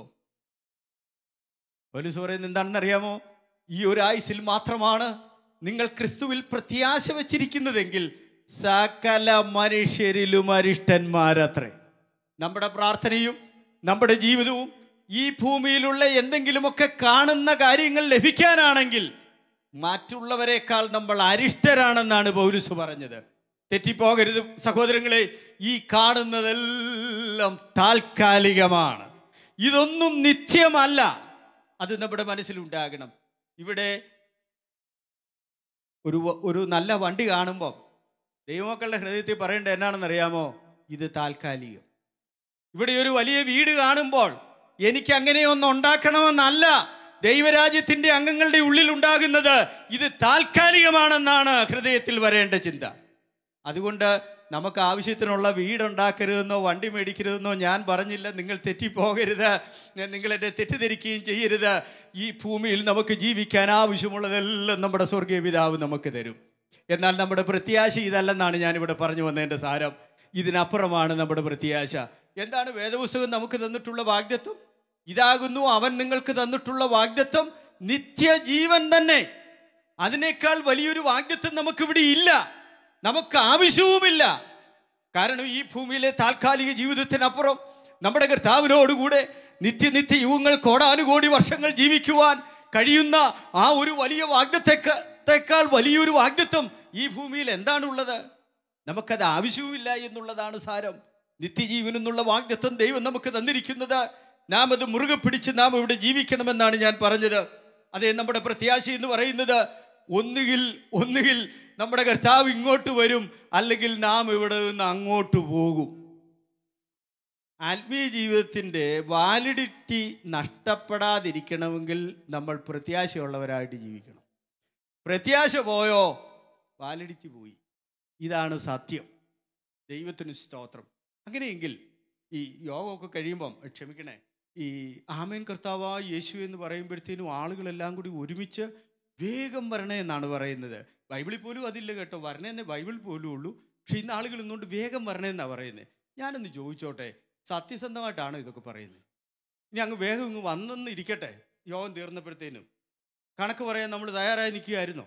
പോലീസ് പറയുന്നത് എന്താണെന്ന് അറിയാമോ ഈ ഒരു ആയുസിൽ മാത്രമാണ് നിങ്ങൾ ക്രിസ്തുവിൽ പ്രത്യാശ വച്ചിരിക്കുന്നതെങ്കിൽ സകല മനുഷ്യരിലും അരിഷ്ടന്മാരത്രേ നമ്മുടെ പ്രാർത്ഥനയും നമ്മുടെ ജീവിതവും ഈ ഭൂമിയിലുള്ള എന്തെങ്കിലുമൊക്കെ കാണുന്ന കാര്യങ്ങൾ ലഭിക്കാനാണെങ്കിൽ മറ്റുള്ളവരെക്കാൾ നമ്മൾ അരിഷ്ടരാണെന്നാണ് പൗരുസ് പറഞ്ഞത് തെറ്റിപ്പോകരുത് സഹോദരങ്ങളെ ഈ കാണുന്നതെല്ലാം താൽക്കാലികമാണ് ഇതൊന്നും നിത്യമല്ല അത് നമ്മുടെ മനസ്സിലുണ്ടാകണം ഇവിടെ ഒരു വ- ഒരു നല്ല വണ്ടി കാണുമ്പോൾ ദൈവമക്കളുടെ ഹൃദയത്തിൽ പറയേണ്ടത് എന്നാണെന്ന് അറിയാമോ ഇത് താൽക്കാലികം ഇവിടെ ഒരു വലിയ വീട് കാണുമ്പോൾ എനിക്ക് അങ്ങനെയൊന്നും ഉണ്ടാക്കണമെന്നല്ല ദൈവരാജ്യത്തിന്റെ അംഗങ്ങളുടെ ഉള്ളിൽ ഉണ്ടാകുന്നത് ഇത് താൽക്കാലികമാണെന്നാണ് ഹൃദയത്തിൽ വരേണ്ട ചിന്ത അതുകൊണ്ട് നമുക്ക് ആവശ്യത്തിനുള്ള വീടുണ്ടാക്കരുതെന്നോ വണ്ടി മേടിക്കരുതെന്നോ ഞാൻ പറഞ്ഞില്ല നിങ്ങൾ തെറ്റിപ്പോകരുത് നിങ്ങൾ എന്നെ തെറ്റിദ്ധരിക്കുകയും ചെയ്യരുത് ഈ ഭൂമിയിൽ നമുക്ക് ജീവിക്കാൻ ആവശ്യമുള്ളതെല്ലാം നമ്മുടെ സ്വർഗീയ പിതാവ് നമുക്ക് തരും എന്നാൽ നമ്മുടെ പ്രത്യാശ ഇതല്ലെന്നാണ് ഞാനിവിടെ പറഞ്ഞു വന്നതിൻ്റെ സാരം ഇതിനപ്പുറമാണ് നമ്മുടെ പ്രത്യാശ എന്താണ് വേദപുസ്തകം നമുക്ക് തന്നിട്ടുള്ള വാഗ്ദത്വം ഇതാകുന്നു അവൻ നിങ്ങൾക്ക് തന്നിട്ടുള്ള വാഗ്ദത്വം നിത്യജീവൻ തന്നെ അതിനേക്കാൾ വലിയൊരു വാഗ്ദത്വം നമുക്കിവിടെ ഇല്ല നമുക്ക് ആവശ്യവുമില്ല കാരണം ഈ ഭൂമിയിലെ താൽക്കാലിക ജീവിതത്തിനപ്പുറം നമ്മുടെ കർത്താവിനോടുകൂടെ നിത്യനിത്യ യുഗങ്ങൾ കോടാനുകോടി വർഷങ്ങൾ ജീവിക്കുവാൻ കഴിയുന്ന ആ ഒരു വലിയ വാഗ്ദത്തേക്കാൾ വലിയൊരു വാഗ്ദത്വം ഈ ഭൂമിയിൽ എന്താണുള്ളത് നമുക്കത് ആവശ്യവുമില്ല എന്നുള്ളതാണ് സാരം നിത്യജീവൻ എന്നുള്ള വാഗ്ദത്വം ദൈവം നമുക്ക് തന്നിരിക്കുന്നത് നാം അത് മുറുകെ പിടിച്ച് നാം ഇവിടെ ജീവിക്കണമെന്നാണ് ഞാൻ പറഞ്ഞത് അതേ നമ്മുടെ പ്രത്യാശ എന്ന് പറയുന്നത് ഒന്നുകിൽ ഒന്നുകിൽ നമ്മുടെ കർത്താവ് ഇങ്ങോട്ട് വരും അല്ലെങ്കിൽ നാം ഇവിടെ നിന്ന് അങ്ങോട്ട് പോകും ആത്മീയ ജീവിതത്തിൻ്റെ വാലിഡിറ്റി നഷ്ടപ്പെടാതിരിക്കണമെങ്കിൽ നമ്മൾ പ്രത്യാശയുള്ളവരായിട്ട് ജീവിക്കണം പ്രത്യാശ പോയോ വാലിഡിറ്റി പോയി ഇതാണ് സത്യം ദൈവത്തിന് സ്തോത്രം അങ്ങനെയെങ്കിൽ ഈ യോഗമൊക്കെ കഴിയുമ്പം ക്ഷമിക്കണേ ഈ ആമേൻ കർത്താവ യേശു എന്ന് പറയുമ്പോഴത്തേനും ആളുകളെല്ലാം കൂടി ഒരുമിച്ച് വേഗം വരണേ എന്നാണ് പറയുന്നത് ബൈബിളിൽ പോലും അതില്ല കേട്ടോ വരണേന്നേ ബൈബിൾ പോലും ഉള്ളൂ പക്ഷെ ഇന്ന് ആളുകൾ ഇന്നുകൊണ്ട് വേഗം വരണേ എന്നാണ് പറയുന്നത് ഞാനൊന്ന് ചോദിച്ചോട്ടെ സത്യസന്ധമായിട്ടാണ് ഇതൊക്കെ പറയുന്നത് ഇനി അങ്ങ് വേഗം ഇങ്ങ് വന്നെന്ന് ഇരിക്കട്ടെ യോഗം തീർന്നപ്പോഴത്തേനും കണക്ക് പറയാൻ നമ്മൾ തയ്യാറായി നിൽക്കുകയായിരുന്നോ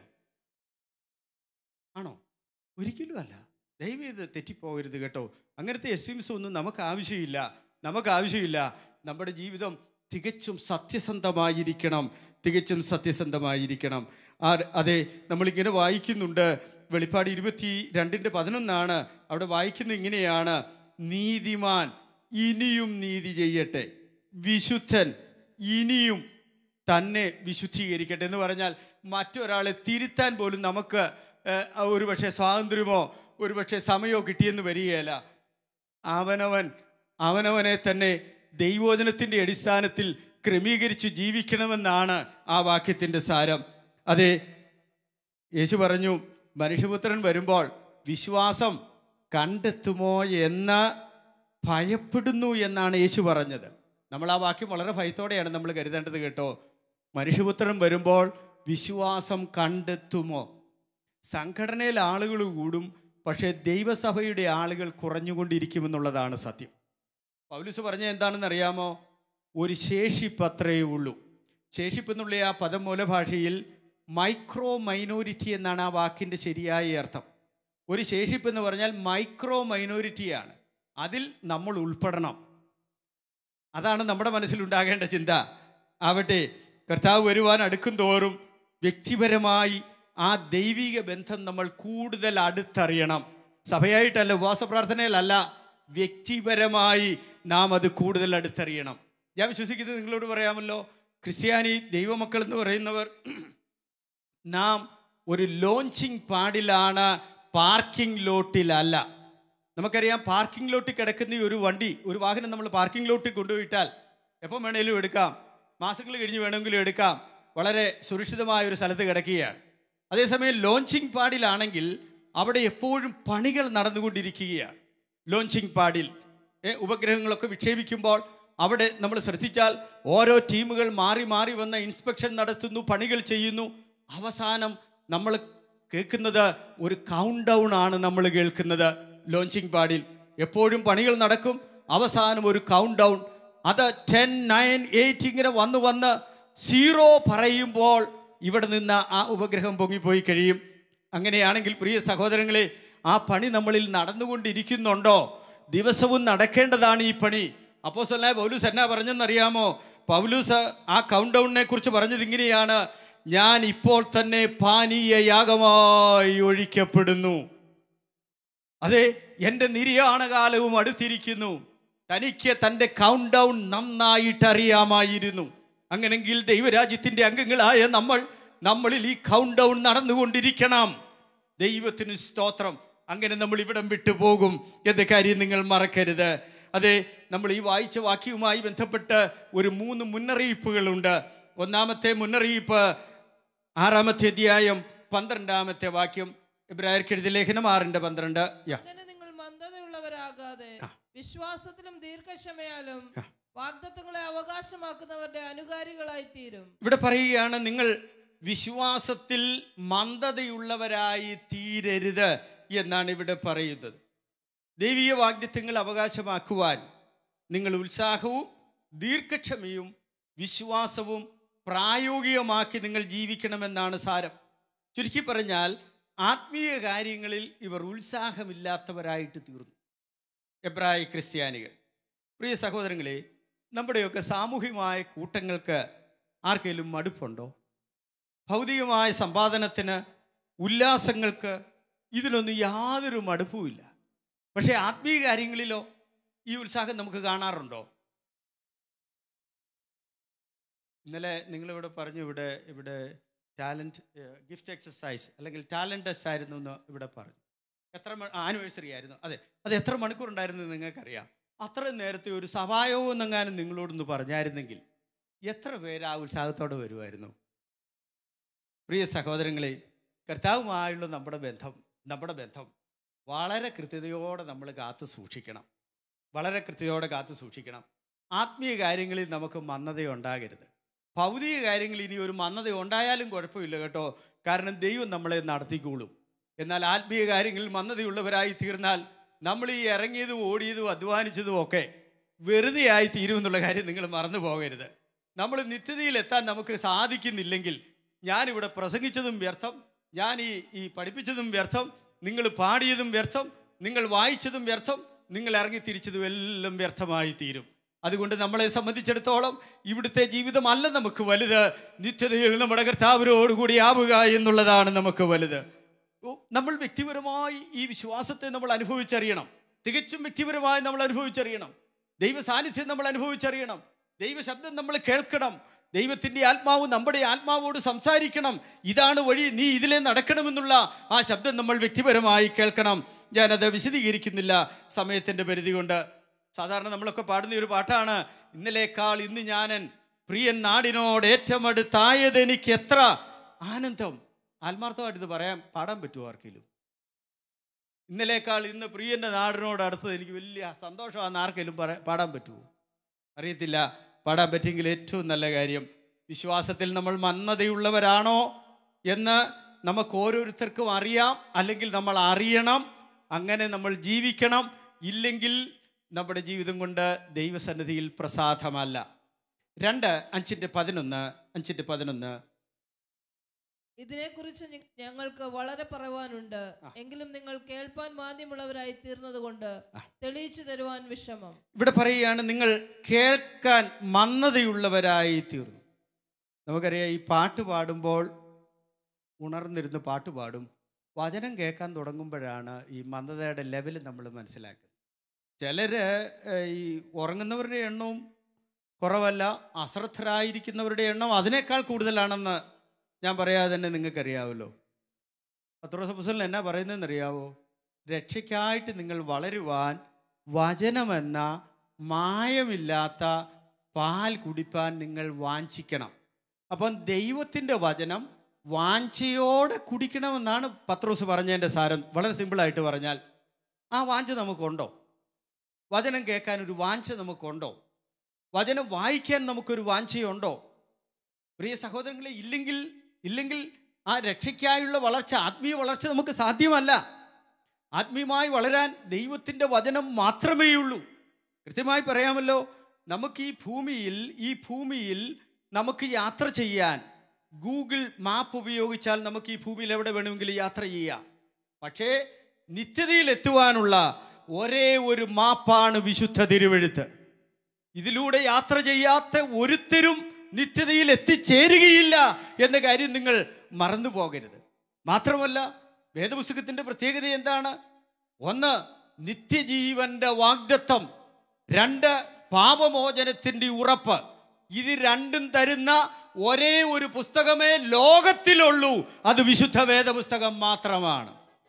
ആണോ ഒരിക്കലും അല്ല ദയവ് ഇത് തെറ്റിപ്പോകരുത് കേട്ടോ അങ്ങനത്തെ എക്സ്ട്രീംസ് ഒന്നും നമുക്ക് ആവശ്യമില്ല നമുക്ക് ആവശ്യമില്ല നമ്മുടെ ജീവിതം തികച്ചും സത്യസന്ധമായിരിക്കണം തികച്ചും സത്യസന്ധമായിരിക്കണം ആ അതെ നമ്മളിങ്ങനെ വായിക്കുന്നുണ്ട് വെളിപ്പാട് ഇരുപത്തി രണ്ടിൻ്റെ പതിനൊന്നാണ് അവിടെ വായിക്കുന്നത് ഇങ്ങനെയാണ് നീതിമാൻ ഇനിയും നീതി ചെയ്യട്ടെ വിശുദ്ധൻ ഇനിയും തന്നെ വിശുദ്ധീകരിക്കട്ടെ എന്ന് പറഞ്ഞാൽ മറ്റൊരാളെ തിരുത്താൻ പോലും നമുക്ക് ഏഹ്, ഒരു പക്ഷേ സ്വാതന്ത്ര്യമോ ഒരു പക്ഷേ സമയമോ കിട്ടിയെന്ന് വരികയല്ല അവനവൻ അവനവനെ തന്നെ ദൈവോചനത്തിൻ്റെ അടിസ്ഥാനത്തിൽ ക്രമീകരിച്ച് ജീവിക്കണമെന്നാണ് ആ വാക്യത്തിൻ്റെ സാരം അതെ യേശു പറഞ്ഞു മനുഷ്യപുത്രൻ വരുമ്പോൾ വിശ്വാസം കണ്ടെത്തുമോ എന്ന് ഭയപ്പെടുന്നു എന്നാണ് യേശു പറഞ്ഞത് നമ്മൾ ആ വാക്യം വളരെ ഭയത്തോടെയാണ് നമ്മൾ കരുതേണ്ടത് കേട്ടോ മനുഷ്യപുത്രൻ വരുമ്പോൾ വിശ്വാസം കണ്ടെത്തുമോ സംഘടനയിൽ ആളുകൾ കൂടും പക്ഷേ ദൈവസഭയുടെ ആളുകൾ കുറഞ്ഞുകൊണ്ടിരിക്കുമെന്നുള്ളതാണ് സത്യം പൗലുസ് പറഞ്ഞ എന്താണെന്ന് അറിയാമോ ഒരു ശേഷിപ്പ് അത്രയേ ഉള്ളൂ ശേഷിപ്പ് എന്നുള്ള ആ പദം മൂലഭാഷയിൽ മൈക്രോ മൈനോരിറ്റി എന്നാണ് ആ വാക്കിൻ്റെ ശരിയായ അർത്ഥം ഒരു ശേഷിപ്പ് എന്ന് പറഞ്ഞാൽ മൈക്രോ മൈനോരിറ്റിയാണ് അതിൽ നമ്മൾ ഉൾപ്പെടണം അതാണ് നമ്മുടെ മനസ്സിലുണ്ടാകേണ്ട ചിന്ത ആവട്ടെ കർത്താവ് വരുവാൻ അടുക്കും തോറും വ്യക്തിപരമായി ആ ദൈവിക ബന്ധം നമ്മൾ കൂടുതൽ അടുത്തറിയണം സഭയായിട്ടല്ല ഉപവാസ പ്രാർത്ഥനയിലല്ല വ്യക്തിപരമായി നാം അത് കൂടുതൽ അടുത്തറിയണം ഞാൻ വിശ്വസിക്കുന്നത് നിങ്ങളോട് പറയാമല്ലോ ക്രിസ്ത്യാനി ദൈവമക്കൾ എന്ന് പറയുന്നവർ നാം ഒരു ലോഞ്ചിങ് പാടിലാണ് പാർക്കിംഗ് ലോട്ടിലല്ല നമുക്കറിയാം പാർക്കിംഗ് ലോട്ടിൽ കിടക്കുന്ന ഈ ഒരു വണ്ടി ഒരു വാഹനം നമ്മൾ പാർക്കിംഗ് ലോട്ടിൽ കൊണ്ടുപോയിട്ടാൽ എപ്പം വേണേലും എടുക്കാം മാസങ്ങൾ കഴിഞ്ഞ് വേണമെങ്കിലും എടുക്കാം വളരെ സുരക്ഷിതമായ ഒരു സ്ഥലത്ത് കിടക്കുകയാണ് അതേസമയം ലോഞ്ചിങ് പാഡിലാണെങ്കിൽ അവിടെ എപ്പോഴും പണികൾ നടന്നുകൊണ്ടിരിക്കുകയാണ് ലോഞ്ചിങ് പാഡിൽ ഏ, ഉപഗ്രഹങ്ങളൊക്കെ വിക്ഷേപിക്കുമ്പോൾ അവിടെ നമ്മൾ ശ്രദ്ധിച്ചാൽ ഓരോ ടീമുകൾ മാറി മാറി വന്ന ഇൻസ്പെക്ഷൻ നടത്തുന്നു പണികൾ ചെയ്യുന്നു അവസാനം നമ്മൾ കേൾക്കുന്നത് ഒരു കൗണ്ട് ഡൗൺ ആണ് നമ്മൾ കേൾക്കുന്നത് ലോഞ്ചിങ് പാഡിൽ എപ്പോഴും പണികൾ നടക്കും അവസാനം ഒരു കൗണ്ട് ഡൗൺ അത് ടെൻ നയൻ എയ്റ്റ് ഇങ്ങനെ വന്ന് വന്ന് സീറോ പറയുമ്പോൾ ഇവിടെ നിന്ന് ആ ഉപഗ്രഹം പൊങ്ങിപ്പോയി കഴിയും അങ്ങനെയാണെങ്കിൽ പ്രിയ സഹോദരങ്ങളെ ആ പണി നമ്മളിൽ നടന്നുകൊണ്ടിരിക്കുന്നുണ്ടോ ദിവസവും നടക്കേണ്ടതാണ് ഈ പണി അപ്പോൾ സ്വലായ പൗലൂസ് എന്നാ പറഞ്ഞെന്നറിയാമോ പൗലൂസ് ആ കൗണ്ട് ഡൗണിനെ കുറിച്ച് പറഞ്ഞത് ഇങ്ങനെയാണ് ഞാൻ ഇപ്പോൾ തന്നെ പാനീയ യാഗമായി ഒഴിക്കപ്പെടുന്നു അതെ എൻ്റെ നിര്യാണ കാലവും അടുത്തിരിക്കുന്നു തനിക്ക് തൻ്റെ കൗണ്ട് ഡൗൺ നന്നായിട്ട് അറിയാമായിരുന്നു അങ്ങനെങ്കിൽ ദൈവരാജ്യത്തിൻ്റെ അംഗങ്ങളായ നമ്മൾ നമ്മളിൽ ഈ കൗണ്ട് ഡൗൺ നടന്നുകൊണ്ടിരിക്കണം ദൈവത്തിന് സ്തോത്രം അങ്ങനെ നമ്മൾ ഇവിടം വിട്ടു പോകും എന്ന കാര്യം നിങ്ങൾ മറക്കരുത് അതെ നമ്മൾ ഈ വായിച്ച വാക്യവുമായി ബന്ധപ്പെട്ട് ഒരു മൂന്ന് മുന്നറിയിപ്പുകളുണ്ട് ഒന്നാമത്തെ മുന്നറിയിപ്പ് ആറാമത്തെ അധ്യായം പന്ത്രണ്ടാമത്തെ വാക്യം ഇബ്രാഹിർക്കെഴുതിയ ലേഖനം ആറിൻ്റെ പന്ത്രണ്ട് യാ അങ്ങനെ നിങ്ങൾ മന്ദതയുള്ളവരാകാതെ വിശ്വാസത്തിലും ദീർഘക്ഷമയാലും വാഗ്ദത്തങ്ങളെ അവകാശമാക്കുന്നവരുടെ അനുകാരികളായി തീരും ഇവിടെ പറയുകയാണ് നിങ്ങൾ വിശ്വാസത്തിൽ മന്ദതയുള്ളവരായി തീരരുത് എന്നാണ് ഇവിടെ പറയുന്നത് ദൈവീയ വാഗ്ദത്വങ്ങൾ അവകാശമാക്കുവാൻ നിങ്ങൾ ഉത്സാഹവും ദീർഘക്ഷമയും വിശ്വാസവും പ്രായോഗികമാക്കി നിങ്ങൾ ജീവിക്കണമെന്നാണ് സാരം ചുരുക്കി പറഞ്ഞാൽ ആത്മീയ കാര്യങ്ങളിൽ ഇവർ ഉത്സാഹമില്ലാത്തവരായിട്ട് തീർന്നു എബ്രായ ക്രിസ്ത്യാനികൾ പ്രിയ സഹോദരങ്ങളെ നമ്മുടെയൊക്കെ സാമൂഹികമായ കൂട്ടങ്ങൾക്ക് ആർക്കെങ്കിലും മടുപ്പുണ്ടോ ഭൗതികമായ സമ്പാദനത്തിന് ഉല്ലാസങ്ങൾക്ക് ഇതിനൊന്നും യാതൊരു മടുപ്പുമില്ല പക്ഷേ ആത്മീയ കാര്യങ്ങളിലോ ഈ ഉത്സാഹം നമുക്ക് കാണാറുണ്ടോ ഇന്നലെ നിങ്ങളിവിടെ പറഞ്ഞു ഇവിടെ ഇവിടെ ടാലൻറ്റ് ഗിഫ്റ്റ് എക്സസൈസ് അല്ലെങ്കിൽ ടാലൻറ്റ് ടെസ്റ്റ് ആയിരുന്നു എന്ന് ഇവിടെ പറഞ്ഞു എത്ര ആനിവേഴ്സറി ആയിരുന്നു അതെ അത് എത്ര മണിക്കൂർ ഉണ്ടായിരുന്നു എന്ന് നിങ്ങൾക്കറിയാം അത്രയും നേരത്തെ ഒരു സഭായോഗം എന്നെങ്ങാനും നിങ്ങളോടൊന്ന് പറഞ്ഞായിരുന്നെങ്കിൽ എത്ര പേര് ആ ഉത്സാഹത്തോടെ വരുമായിരുന്നു പ്രിയ സഹോദരങ്ങളെ കർത്താവുമായുള്ള നമ്മുടെ ബന്ധം നമ്മുടെ ബന്ധം വളരെ കൃത്യതയോടെ നമ്മൾ കാത്തു സൂക്ഷിക്കണം വളരെ കൃത്യതയോടെ കാത്തു സൂക്ഷിക്കണം ആത്മീയ കാര്യങ്ങളിൽ നമുക്ക് മന്ദതയുണ്ടാകരുത് ഭൗതിക കാര്യങ്ങളിൽ ഇനി ഒരു മന്ദത ഉണ്ടായാലും കുഴപ്പമില്ല കേട്ടോ കാരണം ദൈവം നമ്മളെ നടത്തിക്കോളും എന്നാൽ ആത്മീയ കാര്യങ്ങളിൽ മന്ദതയുള്ളവരായി തീർന്നാൽ നമ്മൾ ഈ ഇറങ്ങിയതും ഓടിയതും അധ്വാനിച്ചതും ഒക്കെ വെറുതെ ആയി തീരുമെന്നുള്ള കാര്യം നിങ്ങൾ മറന്നു പോകരുത് നമ്മൾ നിത്യതയിലെത്താൻ നമുക്ക് സാധിക്കുന്നില്ലെങ്കിൽ ഞാനിവിടെ പ്രസംഗിച്ചതും വ്യർത്ഥം ഞാൻ ഈ ഈ പഠിപ്പിച്ചതും വ്യർത്ഥം നിങ്ങൾ പാടിയതും വ്യർത്ഥം നിങ്ങൾ വായിച്ചതും വ്യർത്ഥം നിങ്ങൾ ഇറങ്ങി തിരിച്ചതും എല്ലാം വ്യർത്ഥമായി തീരും അതുകൊണ്ട് നമ്മളെ സംബന്ധിച്ചിടത്തോളം ഇവിടുത്തെ ജീവിതമല്ല നമുക്ക് വലുത് നിത്യതയിൽ നമ്മുടെ കർത്താവിനോടുകൂടി ആവുക എന്നുള്ളതാണ് നമുക്ക് വലുത് ഓ, നമ്മൾ വ്യക്തിപരമായി ഈ വിശ്വാസത്തെ നമ്മൾ അനുഭവിച്ചറിയണം തികച്ചും വ്യക്തിപരമായി നമ്മൾ അനുഭവിച്ചറിയണം ദൈവ സാന്നിധ്യം നമ്മൾ അനുഭവിച്ചറിയണം ദൈവശബ്ദം നമ്മൾ കേൾക്കണം ദൈവത്തിൻ്റെ ആത്മാവ് നമ്മുടെ ആത്മാവോട് സംസാരിക്കണം ഇതാണ് വഴി നീ ഇതിലെ നടക്കണമെന്നുള്ള ആ ശബ്ദം നമ്മൾ വ്യക്തിപരമായി കേൾക്കണം ഞാനത് വിശദീകരിക്കുന്നില്ല സമയത്തിൻ്റെ പരിധി കൊണ്ട് സാധാരണ നമ്മളൊക്കെ പാടുന്ന ഒരു പാട്ടാണ് ഇന്നലേക്കാൾ ഇന്ന് ഞാനൻ പ്രിയൻ നാടിനോട് ഏറ്റവും അടുത്തായത് എനിക്ക് എത്ര ആനന്ദം ആത്മാർത്ഥമായിട്ട് ഇത് പറയാൻ പാടാൻ പറ്റുമോ ആർക്കെങ്കിലും ഇന്നലേക്കാൾ ഇന്ന് പ്രിയൻ്റെ നാടിനോട് അടുത്തത് എനിക്ക് വലിയ സന്തോഷമാണെന്ന് ആർക്കെങ്കിലും പറ പാടാൻ പറ്റുമോ അറിയത്തില്ല പാടാൻ പറ്റിയെങ്കിൽ ഏറ്റവും നല്ല കാര്യം വിശ്വാസത്തിൽ നമ്മൾ മന്ദതയുള്ളവരാണോ എന്ന് നമുക്ക് ഓരോരുത്തർക്കും അറിയാം അല്ലെങ്കിൽ നമ്മൾ അറിയണം അങ്ങനെ നമ്മൾ ജീവിക്കണം ഇല്ലെങ്കിൽ നമ്മുടെ ജീവിതം കൊണ്ട് ദൈവസന്നിധിയിൽ പ്രസാദമല്ല രണ്ട് അഞ്ചിൻ്റെ പതിനൊന്ന് അഞ്ചിൻ്റെ പതിനൊന്ന് ഇതിനെക്കുറിച്ച് ഞ- ഞങ്ങൾക്ക് വളരെ പറയുവാനുണ്ട് എങ്കിലും നിങ്ങൾ കേൾപ്പാൻ മാന്യമുള്ളവരായി തീർന്നതുകൊണ്ട് തെളിയിച്ചു തരുവാൻ വിഷമം ഇവിടെ പറയുകയാണ് നിങ്ങൾ കേൾക്കാൻ മന്ദതയുള്ളവരായി തീർന്നു നമുക്കറിയാം ഈ പാട്ട് പാടുമ്പോൾ ഉണർന്നിരുന്ന് പാട്ട് പാടും വചനം കേൾക്കാൻ തുടങ്ങുമ്പോഴാണ് ഈ മന്ദതയുടെ ലെവൽ നമ്മൾ മനസ്സിലാക്കുന്നത് ചിലർ ഈ ഉറങ്ങുന്നവരുടെ എണ്ണവും കുറവല്ല അശ്രദ്ധരായിരിക്കുന്നവരുടെ എണ്ണം അതിനേക്കാൾ കൂടുതലാണെന്ന് ഞാൻ പറയാതെ തന്നെ നിങ്ങൾക്കറിയാമല്ലോ പത്രോസ പുസ്തകം എന്നാ പറയുന്നതെന്ന് അറിയാവോ രക്ഷയ്ക്കായിട്ട് നിങ്ങൾ വളരുവാൻ വചനമെന്ന മായമില്ലാത്ത പാൽ കുടിപ്പാൻ നിങ്ങൾ വാഞ്ചിക്കണം അപ്പം ദൈവത്തിൻ്റെ വചനം വാഞ്ചയോടെ കുടിക്കണമെന്നാണ് പത്രോസ് പറഞ്ഞതിൻ്റെ സാരം വളരെ സിമ്പിളായിട്ട് പറഞ്ഞാൽ ആ വാഞ്ച നമുക്കുണ്ടോ വചനം കേൾക്കാൻ ഒരു വാഞ്ച നമുക്കുണ്ടോ വചനം വായിക്കാൻ നമുക്കൊരു വാഞ്ചയുണ്ടോ പ്രിയ സഹോദരങ്ങളെ ഇല്ലെങ്കിൽ ഇല്ലെങ്കിൽ ആ രക്ഷയ്ക്കായുള്ള വളർച്ച ആത്മീയ വളർച്ച നമുക്ക് സാധ്യമല്ല ആത്മീയമായി വളരാൻ ദൈവത്തിൻ്റെ വചനം മാത്രമേ ഉള്ളൂ കൃത്യമായി പറയാമല്ലോ നമുക്ക് ഈ ഭൂമിയിൽ ഈ ഭൂമിയിൽ നമുക്ക് യാത്ര ചെയ്യാൻ ഗൂഗിൾ മാപ്പ് ഉപയോഗിച്ചാൽ നമുക്ക് ഈ ഭൂമിയിൽ എവിടെ വേണമെങ്കിലും യാത്ര ചെയ്യാം പക്ഷേ നിത്യതയിൽ എത്തുവാനുള്ള ഒരേ ഒരു മാപ്പാണ് വിശുദ്ധ തിരുവെഴുത്ത് ഇതിലൂടെ യാത്ര ചെയ്യാത്ത ഒരുത്തരും നിത്യതയിൽ എത്തിച്ചേരുകയില്ല എന്ന കാര്യം നിങ്ങൾ മറന്നു പോകരുത് മാത്രമല്ല വേദപുസ്തകത്തിന്റെ പ്രത്യേകത എന്താണ് ഒന്ന് നിത്യജീവന്റെ വാഗ്ദത്വം രണ്ട് പാപമോചനത്തിന്റെ ഉറപ്പ് ഇത് രണ്ടും തരുന്ന ഒരേ ഒരു പുസ്തകമേ ലോകത്തിലുള്ളൂ അത് വിശുദ്ധ വേദപുസ്തകം മാത്രമാണ്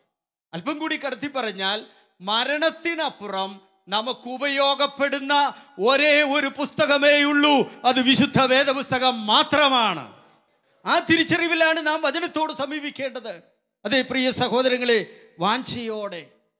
അല്പം കൂടി കടത്തി പറഞ്ഞാൽ മരണത്തിനപ്പുറം നമുക്ക് ഉപയോഗപ്പെടുന്ന ഒരേ ഒരു പുസ്തകമേ ഉള്ളൂ അത് വിശുദ്ധ വേദപുസ്തകം മാത്രമാണ് ആ തിരിച്ചറിവിലാണ് നാം വചനത്തോട് സമീപിക്കേണ്ടത് അതെ പ്രിയ സഹോദരങ്ങളെ വാഞ്ചയോടെ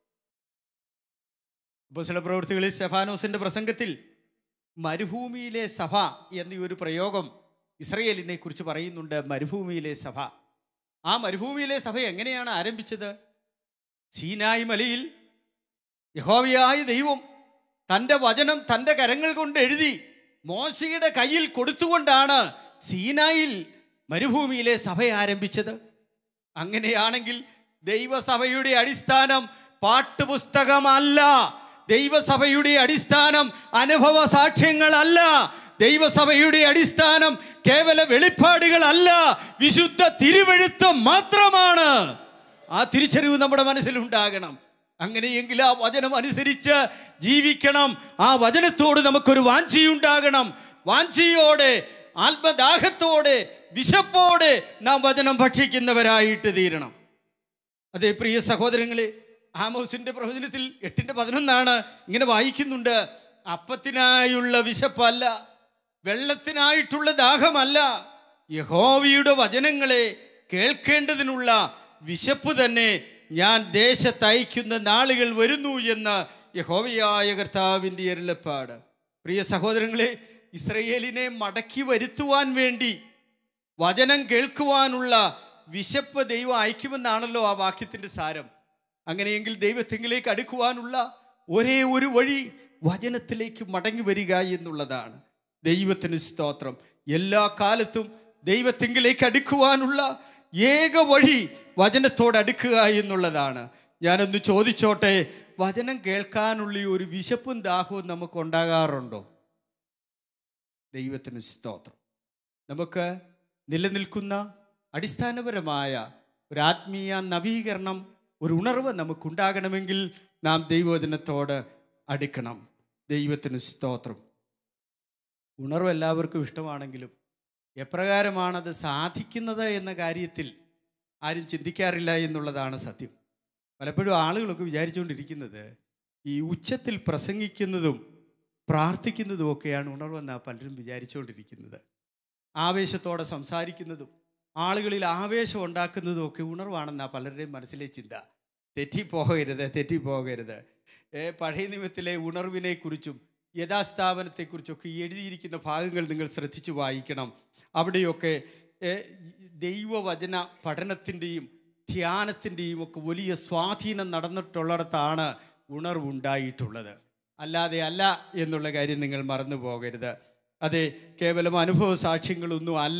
ചില പ്രവൃത്തികളിൽ സ്റ്റെഫാനോസിന്റെ പ്രസംഗത്തിൽ മരുഭൂമിയിലെ സഭ എന്നീ ഒരു പ്രയോഗം ഇസ്രയേലിനെ കുറിച്ച് പറയുന്നുണ്ട് മരുഭൂമിയിലെ സഭ ആ മരുഭൂമിയിലെ സഭ എങ്ങനെയാണ് ആരംഭിച്ചത് സീനായി മലയിൽ യഹോവയായ ദൈവം തൻ്റെ വചനം തൻ്റെ കരങ്ങൾ കൊണ്ട് എഴുതി മോശയുടെ കയ്യിൽ കൊടുത്തുകൊണ്ടാണ് സീനായിൽ മരുഭൂമിയിലെ സഭ ആരംഭിച്ചത് അങ്ങനെയാണെങ്കിൽ ദൈവസഭയുടെ അടിസ്ഥാനം പാട്ടുപുസ്തകമല്ല ദൈവസഭയുടെ അടിസ്ഥാനം അനുഭവ സാക്ഷ്യങ്ങളല്ല ദൈവസഭയുടെ അടിസ്ഥാനം കേവല വെളിപ്പാടുകളല്ല വിശുദ്ധ തിരുവെഴുത്ത് മാത്രമാണ് ആ തിരിച്ചറിവ് നമ്മുടെ മനസ്സിലുണ്ടാകണം അങ്ങനെയെങ്കിൽ ആ വചനം അനുസരിച്ച് ജീവിക്കണം ആ വചനത്തോട് നമുക്കൊരു വാഞ്ചിയുണ്ടാകണം വാഞ്ചിയോടെ ആത്മദാഹത്തോടെ വിശപ്പോടെ നാം വചനം ഭക്ഷിക്കുന്നവരായിട്ട് തീരണം അതേ പ്രിയ സഹോദരങ്ങളെ ആമോസിന്റെ പ്രവചനത്തിൽ എട്ടിന്റെ പതിനൊന്നാണ് ഇങ്ങനെ വായിക്കുന്നുണ്ട് അപ്പത്തിനായുള്ള വിശപ്പല്ല വെള്ളത്തിനായിട്ടുള്ള ദാഹമല്ല യഹോവയുടെ വചനങ്ങളെ കേൾക്കേണ്ടതിനുള്ള വിശപ്പ് തന്നെ ഞാൻ ദേശത്തയക്കുന്ന നാളുകൾ വരുന്നു എന്ന് യഹോവയായ കർത്താവിൻ്റെ അരുളപ്പാട് പ്രിയ സഹോദരങ്ങളെ ഇസ്രയേലിനെ മടക്കി വരുത്തുവാൻ വേണ്ടി വചനം കേൾക്കുവാനുള്ള വിശപ്പ് ദൈവം അയക്കുമെന്നാണല്ലോ ആ വാക്യത്തിൻ്റെ സാരം അങ്ങനെയെങ്കിൽ ദൈവത്തെങ്കിലേക്ക് അടുക്കുവാനുള്ള ഒരേ ഒരു വഴി വചനത്തിലേക്ക് മടങ്ങി വരിക എന്നുള്ളതാണ് ദൈവത്തിന് സ്തോത്രം എല്ലാ കാലത്തും ദൈവത്തെങ്കിലേക്ക് അടുക്കുവാനുള്ള ഏക വഴി വചനത്തോട് അടുക്കുക എന്നുള്ളതാണ് ഞാനൊന്ന് ചോദിച്ചോട്ടെ വചനം കേൾക്കാനുള്ള ഈ ഒരു വിശപ്പും ദാഹവും നമുക്ക് ഉണ്ടാകാറുണ്ടോ ദൈവത്തിന് സ്തോത്രം നമുക്ക് നിലനിൽക്കുന്ന അടിസ്ഥാനപരമായ ഒരു ആത്മീയ നവീകരണം ഒരു ഉണർവ് നമുക്കുണ്ടാകണമെങ്കിൽ നാം ദൈവവചനത്തോട് അടുക്കണം ദൈവത്തിന് സ്തോത്രം ഉണർവ് എല്ലാവർക്കും ഇഷ്ടമാണെങ്കിലും എപ്രകാരമാണത് സാധിക്കുന്നത് എന്ന കാര്യത്തിൽ ആരും ചിന്തിക്കാറില്ല എന്നുള്ളതാണ് സത്യം പലപ്പോഴും ആളുകളൊക്കെ വിചാരിച്ചുകൊണ്ടിരിക്കുന്നത് ഈ ഉച്ചത്തിൽ പ്രസംഗിക്കുന്നതും പ്രാർത്ഥിക്കുന്നതും ഒക്കെയാണ് ഉണർവെന്നാണ് പലരും വിചാരിച്ചുകൊണ്ടിരിക്കുന്നത് ആവേശത്തോടെ സംസാരിക്കുന്നതും ആളുകളിൽ ആവേശം ഉണ്ടാക്കുന്നതും ഒക്കെ ഉണർവാണെന്നാണ് പലരുടെയും മനസ്സിലെ ചിന്ത തെറ്റിപ്പോകരുത് തെറ്റിപ്പോകരുത് ഏ, പഴയ നിയമത്തിലെ ഉണർവിനെക്കുറിച്ചും യഥാസ്ഥാപനത്തെക്കുറിച്ചൊക്കെ എഴുതിയിരിക്കുന്ന ഭാഗങ്ങൾ നിങ്ങൾ ശ്രദ്ധിച്ചു വായിക്കണം അവിടെയൊക്കെ ഏ, ദൈവവചന പഠനത്തിൻ്റെയും ധ്യാനത്തിൻ്റെയും ഒക്കെ വലിയ സ്വാധീനം നടന്നിട്ടുള്ളിടത്താണ് ഉണർവുണ്ടായിട്ടുള്ളത് അല്ലാതെ അല്ല എന്നുള്ള കാര്യം നിങ്ങൾ മറന്നു പോകരുത് അതെ കേവലം അനുഭവ സാക്ഷ്യങ്ങളൊന്നും അല്ല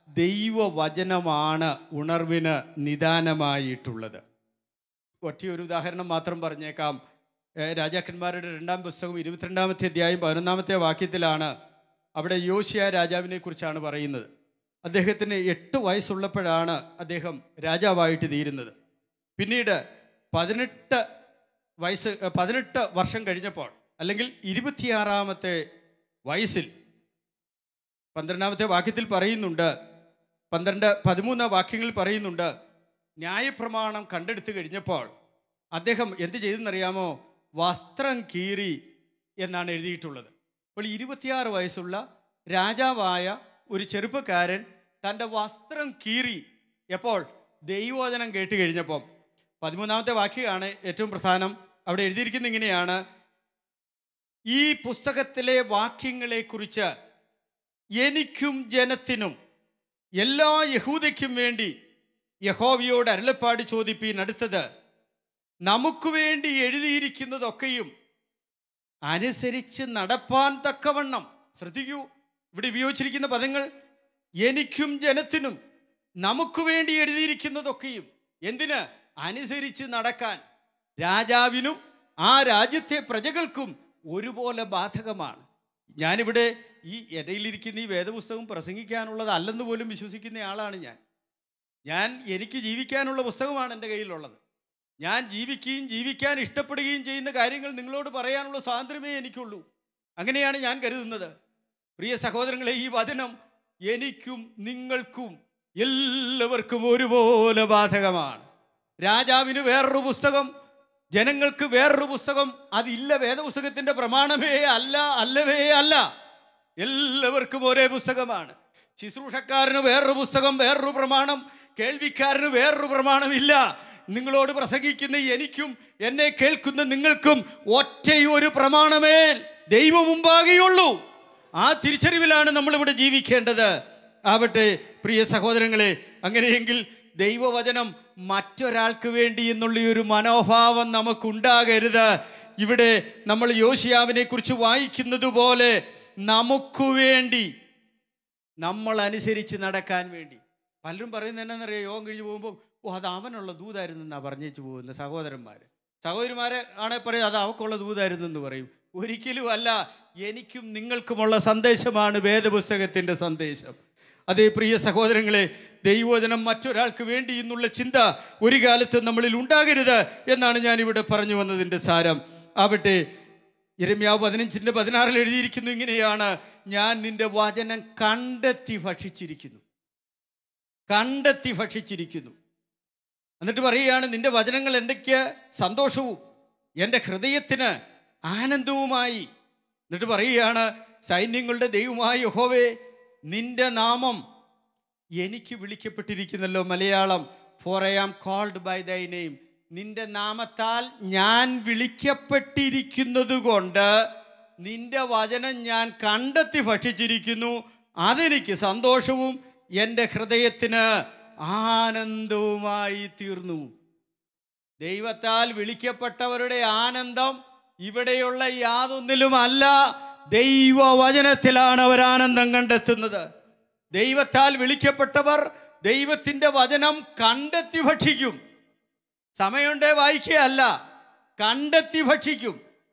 ദൈവവചനമാണ് ഉണർവിന് നിദാനമായിട്ടുള്ളത് ഒറ്റയൊരു ഉദാഹരണം മാത്രം പറഞ്ഞേക്കാം ഏ, രാജാക്കന്മാരുടെ രണ്ടാം പുസ്തകം ഇരുപത്തിരണ്ടാമത്തെ അധ്യായം പതിനൊന്നാമത്തെ വാക്യത്തിലാണ് അവിടെ യോശിയ രാജാവിനെ കുറിച്ചാണ് പറയുന്നത് അദ്ദേഹത്തിന് എട്ട് വയസ്സുള്ളപ്പോഴാണ് അദ്ദേഹം രാജാവായിട്ട് തീരുന്നത് പിന്നീട് പതിനെട്ട് വയസ്സ് ഏ, പതിനെട്ട് വർഷം കഴിഞ്ഞപ്പോൾ അല്ലെങ്കിൽ ഇരുപത്തിയാറാമത്തെ വയസ്സിൽ പന്ത്രണ്ടാമത്തെ വാക്യത്തിൽ പറയുന്നുണ്ട് പന്ത്രണ്ട് പതിമൂന്നാം വാക്യങ്ങളിൽ പറയുന്നുണ്ട് ന്യായപ്രമാണം കണ്ടെടുത്തു കഴിഞ്ഞപ്പോൾ അദ്ദേഹം എന്ത് ചെയ്തെന്നറിയാമോ വസ്ത്രം കീറി എന്നാണ് എഴുതിയിട്ടുള്ളത് അപ്പോൾ ഇരുപത്തിയാറ് വയസ്സുള്ള രാജാവായ ഒരു ചെറുപ്പക്കാരൻ തൻ്റെ വസ്ത്രം കീറി എപ്പോൾ ദൈവവചനം കേട്ട് കഴിഞ്ഞപ്പം പതിമൂന്നാമത്തെ വാക്യമാണ് ഏറ്റവും പ്രധാനം അവിടെ എഴുതിയിരിക്കുന്നത് ഇങ്ങനെയാണ് ഈ പുസ്തകത്തിലെ വാക്യങ്ങളെക്കുറിച്ച് എനിക്കും ജനത്തിനും എല്ലാ യഹൂദയ്ക്കും വേണ്ടി യഹോവയോട് അരുളപ്പാട് ചോദിപ്പീൻ അടുത്തത് നമുക്ക് വേണ്ടി എഴുതിയിരിക്കുന്നതൊക്കെയും അനുസരിച്ച് നടപ്പാൻ തക്കവണ്ണം ശ്രദ്ധിക്കൂ ഇവിടെ ഉപയോഗിച്ചിരിക്കുന്ന പദങ്ങൾ എനിക്കും ജനത്തിനും നമുക്ക് വേണ്ടി എഴുതിയിരിക്കുന്നതൊക്കെയും എന്തിന് അനുസരിച്ച് നടക്കാൻ രാജാവിനും ആ രാജ്യത്തെ പ്രജകൾക്കും ഒരുപോലെ ബാധകമാണ് ഞാനിവിടെ ഈ ഇടയിലിരിക്കുന്ന ഈ വേദപുസ്തകം പ്രസംഗിക്കാനുള്ളത് അല്ലെന്ന് പോലും വിശ്വസിക്കുന്ന ആളാണ് ഞാൻ ഞാൻ എനിക്ക് ജീവിക്കാനുള്ള പുസ്തകമാണ് എൻ്റെ കയ്യിലുള്ളത് ഞാൻ ജീവിക്കുകയും ജീവിക്കാൻ ഇഷ്ടപ്പെടുകയും ചെയ്യുന്ന കാര്യങ്ങൾ നിങ്ങളോട് പറയാനുള്ള സ്വാതന്ത്ര്യമേ എനിക്കുള്ളൂ അങ്ങനെയാണ് ഞാൻ കരുതുന്നത് പ്രിയ സഹോദരങ്ങളെ ഈ വചനം എനിക്കും നിങ്ങൾക്കും എല്ലാവർക്കും ഒരുപോലെ ബാധകമാണ് രാജാവിന് വേറൊരു പുസ്തകം ജനങ്ങൾക്ക് വേറൊരു പുസ്തകം അതില്ല വേദപുസ്തകത്തിന്റെ പ്രമാണമേ അല്ല അല്ലവേ അല്ല എല്ലാവർക്കും ഒരേ പുസ്തകമാണ് ശുശ്രൂഷക്കാരന് വേറൊരു പുസ്തകം വേറൊരു പ്രമാണം കേൾവിക്കാരന് വേറൊരു പ്രമാണമില്ല നിങ്ങളോട് പ്രസംഗിക്കുന്ന എനിക്കും എന്നെ കേൾക്കുന്ന നിങ്ങൾക്കും ഒറ്റയൊരു പ്രമാണമേ ദൈവം മുമ്പാകെയുള്ളൂ ആ തിരിച്ചറിവിലാണ് നമ്മളിവിടെ ജീവിക്കേണ്ടത് ആവട്ടെ പ്രിയ സഹോദരങ്ങളെ അങ്ങനെയെങ്കിൽ ദൈവവചനം മറ്റൊരാൾക്ക് വേണ്ടി എന്നുള്ള ഈ ഒരു മനോഭാവം നമുക്കുണ്ടാകരുത് ഇവിടെ നമ്മൾ യോശിയാവിനെ കുറിച്ച് വായിക്കുന്നത് പോലെ നമുക്ക് വേണ്ടി നമ്മൾ അനുസരിച്ച് നടക്കാൻ വേണ്ടി പലരും പറയുന്നത് എന്നാണെന്നറിയാം യോഗം കഴിഞ്ഞ് പോകുമ്പോൾ ഓ അത് അവനുള്ള ദൂതായിരുന്നു എന്നാണ് പറഞ്ഞേച്ച് പോകുന്ന സഹോദരന്മാർ സഹോദരിമാരെ ആണെ പറയും അത് അവക്കുള്ള ദൂതായിരുന്നു എന്ന് പറയും ഒരിക്കലും അല്ല എനിക്കും നിങ്ങൾക്കുമുള്ള സന്ദേശമാണ് വേദപുസ്തകത്തിൻ്റെ സന്ദേശം അതേ പ്രിയ സഹോദരങ്ങളെ ദൈവവചനം മറ്റൊരാൾക്ക് വേണ്ടി എന്നുള്ള ചിന്ത ഒരു കാലത്ത് നമ്മളിൽ ഉണ്ടാകരുത് എന്നാണ് ഞാനിവിടെ പറഞ്ഞു വന്നതിൻ്റെ സാരം ആവട്ടെ ഇരമ്യാവ് പതിനഞ്ചിൻ്റെ പതിനാറിൽ എഴുതിയിരിക്കുന്നു ഇങ്ങനെയാണ് ഞാൻ നിന്റെ വചനം കണ്ടെത്തി ഭക്ഷിച്ചിരിക്കുന്നു കണ്ടെത്തി ഭക്ഷിച്ചിരിക്കുന്നു എന്നിട്ട് പറയുകയാണ് നിന്റെ വചനങ്ങൾ എന്തൊക്കെ സന്തോഷവും എൻ്റെ ഹൃദയത്തിന് ആനന്ദവുമായി എന്നിട്ട് പറയുകയാണ് സൈന്യങ്ങളുടെ ദൈവമായ യഹോവേ നിന്റെ നാമം എനിക്ക് വിളിക്കപ്പെട്ടിരിക്കുന്നല്ലോ Malayalam for I am called by thy name നിന്റെ നാമത്താൽ ഞാൻ വിളിക്കപ്പെട്ടിരിക്കുന്നത് കൊണ്ട് നിന്റെ വചനം ഞാൻ കണ്ടെത്തി ഭക്ഷിച്ചിരിക്കുന്നു അതെനിക്ക് സന്തോഷവും എൻ്റെ ഹൃദയത്തിന് ആനന്ദവുമായി തീർന്നു ദൈവത്താൽ വിളിക്കപ്പെട്ടവരുടെ ആനന്ദം ഇവിടെയുള്ള യാതൊന്നിലുമല്ല ദൈവവചനത്തിലാണ് അവർ ആനന്ദം കണ്ടെത്തുന്നത് ദൈവത്താൽ വിളിക്കപ്പെട്ടവർ ദൈവത്തിൻ്റെ വചനം കണ്ടെത്തി ഭക്ഷിക്കും സമയമുണ്ടേ വായിക്കുകയല്ല കണ്ടെത്തി ഭക്ഷിക്കും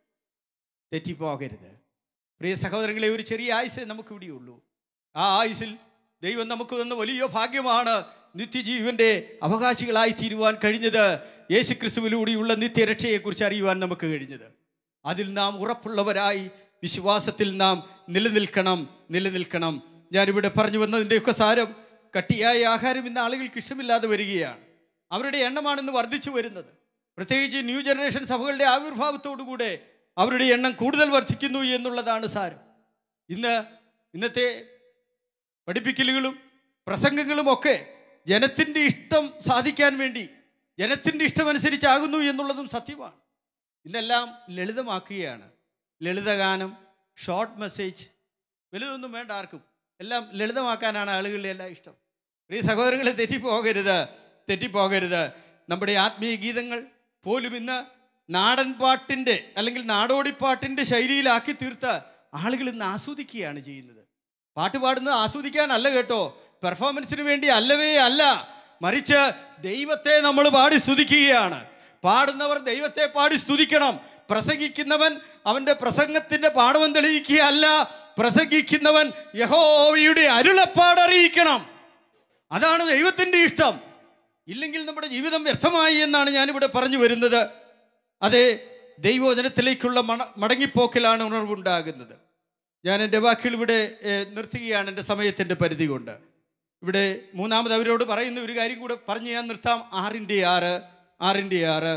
തെറ്റിപ്പോകരുത് പ്രിയ സഹോദരങ്ങളെ ഒരു ചെറിയ ആയുസ് നമുക്ക് ഇവിടെയുള്ളൂ ആ ആയുസിൽ ദൈവം നമുക്ക് തന്ന വലിയ ഭാഗ്യമാണ് നിത്യജീവന്റെ അവകാശികളായി തീരുവാൻ കഴിഞ്ഞത് യേശുക്രിസ്തുവിലൂടെയുള്ള നിത്യരക്ഷയെക്കുറിച്ച് അറിയുവാൻ നമുക്ക് കഴിഞ്ഞത് അതിൽ നാം ഉറപ്പുള്ളവരായി വിശ്വാസത്തിൽ നാം നിലനിൽക്കണം നിലനിൽക്കണം ഞാനിവിടെ പറഞ്ഞു വന്നതിൻ്റെയൊക്കെ സാരം കട്ടിയായ ആഹാരം ഇന്ന് ആളുകൾക്ക് ഇഷ്ടമില്ലാതെ വരികയാണ് അവരുടെ എണ്ണമാണ് ഇന്ന് വർദ്ധിച്ചു വരുന്നത് പ്രത്യേകിച്ച് ന്യൂ ജനറേഷൻ സഭകളുടെ ആവിർഭാവത്തോടുകൂടെ അവരുടെ എണ്ണം കൂടുതൽ വർദ്ധിക്കുന്നു എന്നുള്ളതാണ് സാരം ഇന്ന് ഇന്നത്തെ പഠിപ്പിക്കലുകളും പ്രസംഗങ്ങളും ഒക്കെ ജനത്തിൻ്റെ ഇഷ്ടം സാധിക്കാൻ വേണ്ടി ജനത്തിൻ്റെ ഇഷ്ടമനുസരിച്ചാകുന്നു എന്നുള്ളതും സത്യമാണ് ഇന്നെല്ലാം ലളിതമാക്കുകയാണ് ലളിതഗാനം ഷോർട്ട് മെസ്സേജ് വലുതൊന്നും വേണ്ട ആർക്കും എല്ലാം ലളിതമാക്കാനാണ് ആളുകളുടെ എല്ലാം ഇഷ്ടം പ്രിയ സഹോദരങ്ങളെ തെറ്റിപ്പോകരുത് തെറ്റിപ്പോകരുത് നമ്മുടെ ആത്മീയ ഗീതങ്ങൾ പോലും ഇന്ന് നാടൻ പാട്ടിൻ്റെ അല്ലെങ്കിൽ നാടോടിപ്പാട്ടിൻ്റെ ശൈലിയിലാക്കി തീർത്ത് ആളുകൾ ഇന്ന് ആസ്വദിക്കുകയാണ് ചെയ്യുന്നത് പാട്ട് പാടുന്നത് ആസ്വദിക്കാനല്ല കേട്ടോ പെർഫോമൻസിന് വേണ്ടി അല്ലവേ അല്ല മറിച്ച് ദൈവത്തെ നമ്മൾ പാടി സ്തുതിക്കുകയാണ് പാടുന്നവർ ദൈവത്തെ പാടി സ്തുതിക്കണം പ്രസംഗിക്കുന്നവൻ അവൻ്റെ പ്രസംഗത്തിൻ്റെ പാഠവം തെളിയിക്കുകയല്ല പ്രസംഗിക്കുന്നവൻ യഹോവയുടെ അരുളപ്പാടറിയിക്കണം അതാണ് ദൈവത്തിൻ്റെ ഇഷ്ടം ഇല്ലെങ്കിൽ നമ്മുടെ ജീവിതം വ്യർത്ഥമായി എന്നാണ് ഞാനിവിടെ പറഞ്ഞു വരുന്നത് അതെ ദൈവവചനത്തിലേക്കുള്ള മണ മടങ്ങിപ്പോക്കിലാണ് ഉണർവുണ്ടാകുന്നത് ഞാൻ എൻ്റെ വാക്കുകൾ ഇവിടെ ഏഹ്, നിർത്തുകയാണ് എൻ്റെ സമയത്തിൻ്റെ പരിധി കൊണ്ട് ഇവിടെ മൂന്നാമത് അവരോട് പറയുന്ന ഒരു കാര്യം കൂടെ പറഞ്ഞ് ഞാൻ നിർത്താം ആറിൻ്റെ ആറ് ആറിൻ്റെ ആറ്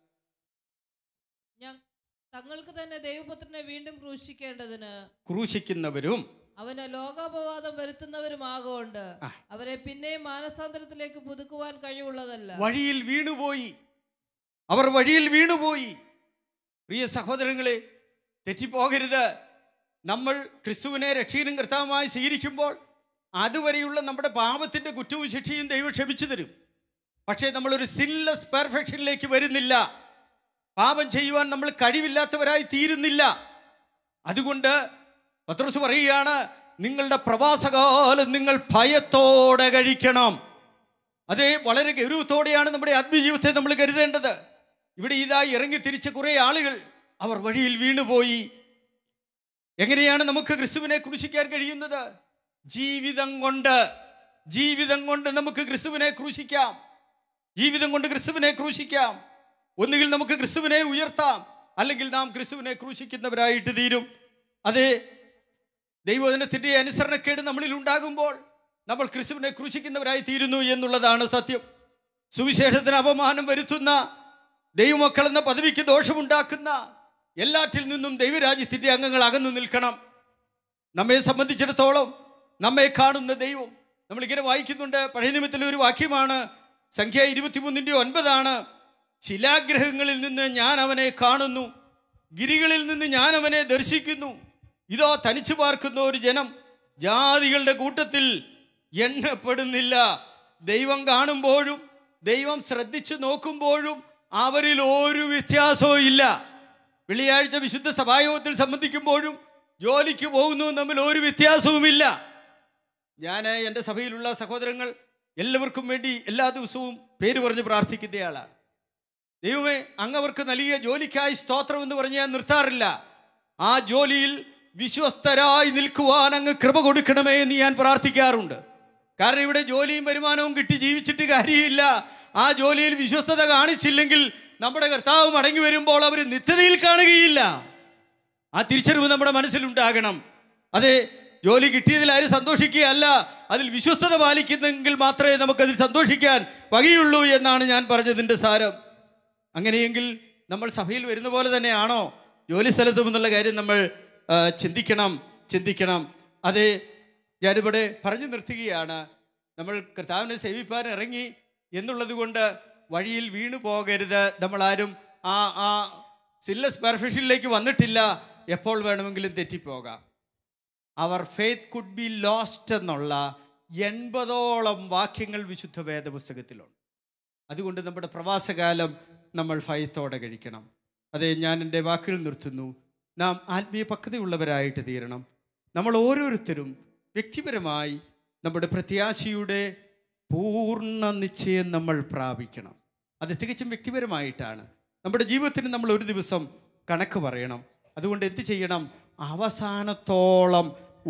ഞാൻ തങ്ങൾക്ക് തന്നെ ദൈവപുത്രനെ വീണ്ടും ക്രൂശിക്കേണ്ടതിന് ക്രൂശിക്കുന്നവരും അവന് ലോകാപവാദം വരുത്തുന്നവരുമാകൊണ്ട് ആ. അവരെ പിന്നെയും മാനസാന്തരത്തിലേക്ക് പുതുക്കുവാൻ കഴിവുള്ളതല്ല വഴിയിൽ വീണുപോയി അവർ വഴിയിൽ വീണുപോയി പ്രിയ സഹോദരങ്ങളെ തെറ്റിപ്പോകരുത് നമ്മൾ ക്രിസ്തുവിനെ രക്ഷീനും കർത്താവുമായി സ്വീകരിക്കുമ്പോൾ അതുവരെയുള്ള നമ്മുടെ പാപത്തിൻ്റെ കുറ്റവും ശിക്ഷയും ദൈവം ക്ഷമിച്ചു തരും പക്ഷേ നമ്മളൊരു സിൻലെസ് പെർഫെക്ഷനിലേക്ക് വരുന്നില്ല പാപം ചെയ്യുവാൻ നമ്മൾ കഴിവില്ലാത്തവരായി തീരുന്നില്ല അതുകൊണ്ട് പത്രോസ് പറയുകയാണ് നിങ്ങളുടെ പ്രവാസകാലം നിങ്ങൾ ഭയത്തോടെ കഴിക്കണം അതേ വളരെ ഗൗരവത്തോടെയാണ് നമ്മുടെ ആത്മീയജീവിതത്തെ നമ്മൾ കരുതേണ്ടത് ഇവിടെ ഇതായി ഇറങ്ങി തിരിച്ച കുറേ ആളുകൾ അവർ വഴിയിൽ വീണുപോയി എങ്ങനെയാണ് നമുക്ക് ക്രിസ്തുവിനെ ക്രൂശിക്കാൻ കഴിയുന്നത് ജീവിതം കൊണ്ട് ജീവിതം കൊണ്ട് നമുക്ക് ക്രിസ്തുവിനെ ക്രൂശിക്കാം ജീവിതം കൊണ്ട് ക്രിസ്തുവിനെ ക്രൂശിക്കാം ഒന്നുകിൽ നമുക്ക് ക്രിസ്തുവിനെ ഉയർത്താം അല്ലെങ്കിൽ നാം ക്രിസ്തുവിനെ ക്രൂശിക്കുന്നവരായിട്ട് തീരും അതേ ദൈവവചനത്തിൻ്റെ അനുസരണക്കേട് നമ്മളിൽ ഉണ്ടാകുമ്പോൾ നമ്മൾ ക്രിസ്തുവിനെ ക്രൂശിക്കുന്നവരായി തീരുന്നു എന്നുള്ളതാണ് സത്യം സുവിശേഷത്തിന് അപമാനം വരുത്തുന്ന ദൈവമക്കൾ എന്ന പദവിക്ക് ദോഷമുണ്ടാക്കുന്ന എല്ലാറ്റിൽ നിന്നും ദൈവരാജ്യത്തിൻ്റെ അംഗങ്ങൾ അകന്നു നിൽക്കണം നമ്മെ സംബന്ധിച്ചിടത്തോളം നമ്മെ കാണുന്ന ദൈവം നമ്മളിങ്ങനെ വായിക്കുന്നുണ്ട് പഴയ നിമിത്തത്തിലെ ഒരു വാക്യമാണ് സംഖ്യ ഇരുപത്തിമൂന്നിൻ്റെ ഒൻപതാണ് ശിലാഗ്രഹങ്ങളിൽ നിന്ന് ഞാൻ അവനെ കാണുന്നു ഗിരികളിൽ നിന്ന് ഞാൻ അവനെ ദർശിക്കുന്നു ഇതോ തനിച്ചു പാർക്കുന്ന ഒരു ജനം ജാതികളുടെ കൂട്ടത്തിൽ എണ്ണപ്പെടുന്നില്ല ദൈവം കാണുമ്പോഴും ദൈവം ശ്രദ്ധിച്ചു നോക്കുമ്പോഴും അവരിൽ ഒരു വ്യത്യാസവും ഇല്ല വെള്ളിയാഴ്ച വിശുദ്ധ സഭായോഗത്തിൽ സംബന്ധിക്കുമ്പോഴും ജോലിക്ക് പോകുന്നു തമ്മിൽ ഒരു വ്യത്യാസവുമില്ല ഞാൻ എൻ്റെ സഭയിലുള്ള സഹോദരങ്ങൾ എല്ലാവർക്കും വേണ്ടി എല്ലാ ദിവസവും പേര് പറഞ്ഞ് പ്രാർത്ഥിക്കുന്നയാളാണ് ദൈവമേ അങ്ങ് അവർക്ക് നൽകിയ ജോലിക്കായി സ്തോത്രം എന്ന് പറഞ്ഞ് ഞാൻ നിർത്താറില്ല ആ ജോലിയിൽ വിശ്വസ്തരായി നിൽക്കുവാൻ അങ്ങ് കൃപ കൊടുക്കണമേ എന്ന് ഞാൻ പ്രാർത്ഥിക്കാറുണ്ട് കാരണം ഇവിടെ ജോലിയും വരുമാനവും കിട്ടി ജീവിച്ചിട്ട് കാര്യമില്ല ആ ജോലിയിൽ വിശ്വസ്തത കാണിച്ചില്ലെങ്കിൽ നമ്മുടെ കർത്താവ് മടങ്ങി വരുമ്പോൾ അവർ നിത്യതയിൽ കാണുകയില്ല ആ തിരിച്ചറിവ് നമ്മുടെ മനസ്സിലുണ്ടാകണം അതെ ജോലി കിട്ടിയതിൽ ആരും സന്തോഷിക്കുകയല്ല അതിൽ വിശ്വസ്തത പാലിക്കുന്നെങ്കിൽ മാത്രമേ നമുക്കതിൽ സന്തോഷിക്കാൻ വകയുള്ളൂ എന്നാണ് ഞാൻ പറഞ്ഞതിൻ്റെ സാരം അങ്ങനെയെങ്കിൽ നമ്മൾ സഭയിൽ വരുന്ന പോലെ തന്നെയാണോ ജോലി സ്ഥലത്തും എന്നുള്ള കാര്യം നമ്മൾ ആ, ചിന്തിക്കണം ചിന്തിക്കണം അതെ ഞാനിവിടെ പറഞ്ഞു നിർത്തുകയാണ് നമ്മൾ കർത്താവിനെ സേവിപ്പാൻ ഇറങ്ങി എന്നുള്ളത് കൊണ്ട് വഴിയിൽ വീണു പോകരുത് നമ്മളാരും ആ ആ സില്ലസ് പെർഫെക്ഷനിലേക്ക് വന്നിട്ടില്ല എപ്പോൾ വേണമെങ്കിലും തെറ്റിപ്പോകാം അവർ ഫെയ്ത്ത് കുഡ് ബി ലോസ്റ്റ് എന്നുള്ള എൺപതോളം വാക്യങ്ങൾ വിശുദ്ധ വേദപുസ്തകത്തിലുണ്ട് അതുകൊണ്ട് നമ്മുടെ പ്രവാസകാലം നമ്മൾ ഭയത്തോടെ കഴിക്കണം അതെ ഞാൻ എൻ്റെ വാക്കുകൾ നിർത്തുന്നു നാം ആത്മീയ പക്വതയുള്ളവരായിട്ട് തീരണം നമ്മൾ ഓരോരുത്തരും വ്യക്തിപരമായി നമ്മുടെ പ്രത്യാശയുടെ പൂർണ്ണ നിശ്ചയം നമ്മൾ പ്രാപിക്കണം അത് തികച്ചും വ്യക്തിപരമായിട്ടാണ് നമ്മുടെ ജീവിതത്തിന് നമ്മൾ ഒരു ദിവസം കണക്ക് പറയണം അതുകൊണ്ട് എന്ത് ചെയ്യണം അവസാനത്തോളം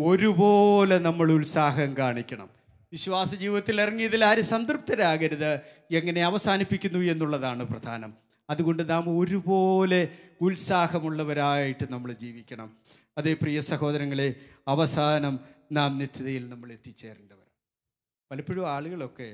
ഒരുപോലെ നമ്മൾ ഉത്സാഹം കാണിക്കണം വിശ്വാസ ജീവിതത്തിൽ ഇറങ്ങിയതിൽ ആരും സംതൃപ്തരാകരുത് എങ്ങനെ അവസാനിപ്പിക്കുന്നു എന്നുള്ളതാണ് പ്രധാനം അതുകൊണ്ട് നാം ഒരുപോലെ ഉത്സാഹമുള്ളവരായിട്ട് നമ്മൾ ജീവിക്കണം അതേ പ്രിയ സഹോദരങ്ങളെ അവസാനം നാം നിത്യതയിൽ നമ്മൾ എത്തിച്ചേരേണ്ടവരാണ് പലപ്പോഴും ആളുകളൊക്കെ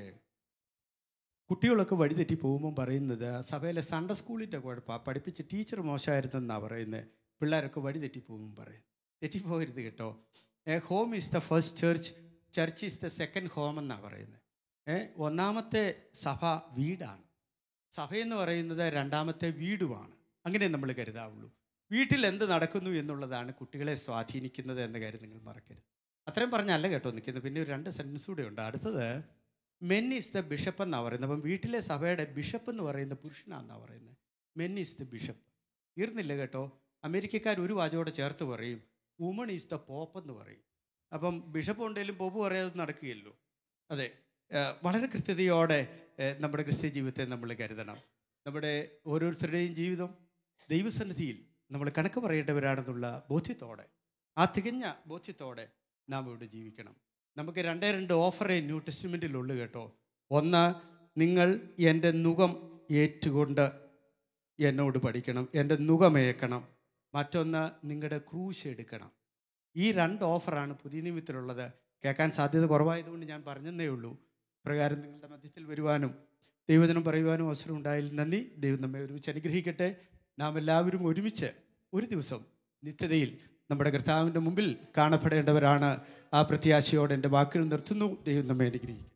കുട്ടികളൊക്കെ വഴിതെറ്റി പോകുമ്പോൾ പറയുന്നത് സഭയിലെ സൺഡേ സ്കൂളിൻ്റെ കുഴപ്പമാണ് പഠിപ്പിച്ച ടീച്ചർ മോശമായിരുന്നെന്നാണ് പറയുന്നത് പിള്ളേരൊക്കെ വഴിതെറ്റി പോകുമ്പോൾ പറയും തെറ്റിപ്പോകരുത് കേട്ടോ a home is the first church church is the second home എന്നാണ് പറയുന്നത് ഏ ഒന്നാമത്തെ സഭ വീടാണ് സഭയെന്ന് പറയുന്നത് രണ്ടാമത്തെ വീടുമാണ് അങ്ങനെ നമ്മൾ കരുതാവുള്ളൂ വീട്ടിൽ എന്ത് നടക്കുന്നു എന്നുള്ളതാണ് കുട്ടികളെ സ്വാധീനിക്കുന്നത് എന്ന കാര്യം നിങ്ങൾ മറക്കരുത് അത്രയും പറഞ്ഞല്ല കേട്ടോ നിൽക്കുന്നത് പിന്നെ ഒരു രണ്ട് സെൻറ്റൻസ് കൂടെ ഉണ്ട് അടുത്തത് മെൻ ഈസ് ദ ബിഷപ്പ് എന്നാണ് പറയുന്നത് അപ്പം വീട്ടിലെ സഭയുടെ ബിഷപ്പ് എന്ന് പറയുന്ന പുരുഷനാണെന്നാണ് പറയുന്നത് മെൻ ഈസ് ദ ബിഷപ്പ് തീർന്നില്ല കേട്ടോ അമേരിക്കക്കാർ ഒരു വാചകോടെ ചേർത്ത് പറയും വുമൺ ഈസ് ദ പോപ്പ് എന്ന് പറയും അപ്പം ബിഷപ്പ് ഉണ്ടെങ്കിലും പോപ്പ് പറയാതെ നടക്കുകയല്ലോ അതെ ഏഹ് വളരെ കൃത്യതയോടെ ഏഹ് നമ്മുടെ ക്രിസ്ത്യ ജീവിതത്തെ നമ്മൾ കരുതണം നമ്മുടെ ഓരോരുത്തരുടെയും ജീവിതം ദൈവസന്നിധിയിൽ നമ്മൾ കണക്ക് പറയേണ്ടവരാണെന്നുള്ള ബോധ്യത്തോടെ ആ തികഞ്ഞ ബോധ്യത്തോടെ നാം ഇവിടെ ജീവിക്കണം നമുക്ക് രണ്ടേ രണ്ട് ഓഫറേ ന്യൂ ടെസ്റ്റ്മെൻറ്റിലുള്ളൂ കേട്ടോ ഒന്ന് നിങ്ങൾ എൻ്റെ നുകം ഏറ്റുകൊണ്ട് എന്നോട് പഠിക്കണം എൻ്റെ നുകമേക്കണം മറ്റൊന്ന് നിങ്ങളുടെ ക്രൂശ് എടുക്കണം ഈ രണ്ട് ഓഫറാണ് പുതിയ നിയമത്തിലുള്ളത് കേൾക്കാൻ സാധ്യത കുറവായതുകൊണ്ട് ഞാൻ പറഞ്ഞതേ ഉള്ളൂ പ്രകാരം നിങ്ങളുടെ മധ്യത്തിൽ വരുവാനും ദൈവദിനം പറയുവാനും അവസരം ഉണ്ടായാൽ നന്ദി ദൈവം നമ്മെ ഒരുമിച്ച് അനുഗ്രഹിക്കട്ടെ നാം എല്ലാവരും ഒരുമിച്ച് ഒരു ദിവസം നിത്യതയിൽ നമ്മുടെ കർത്താവിൻ്റെ മുമ്പിൽ കാണപ്പെടേണ്ടവരാണ് ആ പ്രത്യാശയോടെ എൻ്റെ വാക്കുകൾ നിർത്തുന്നു ദൈവം നമ്മെ അനുഗ്രഹിക്കും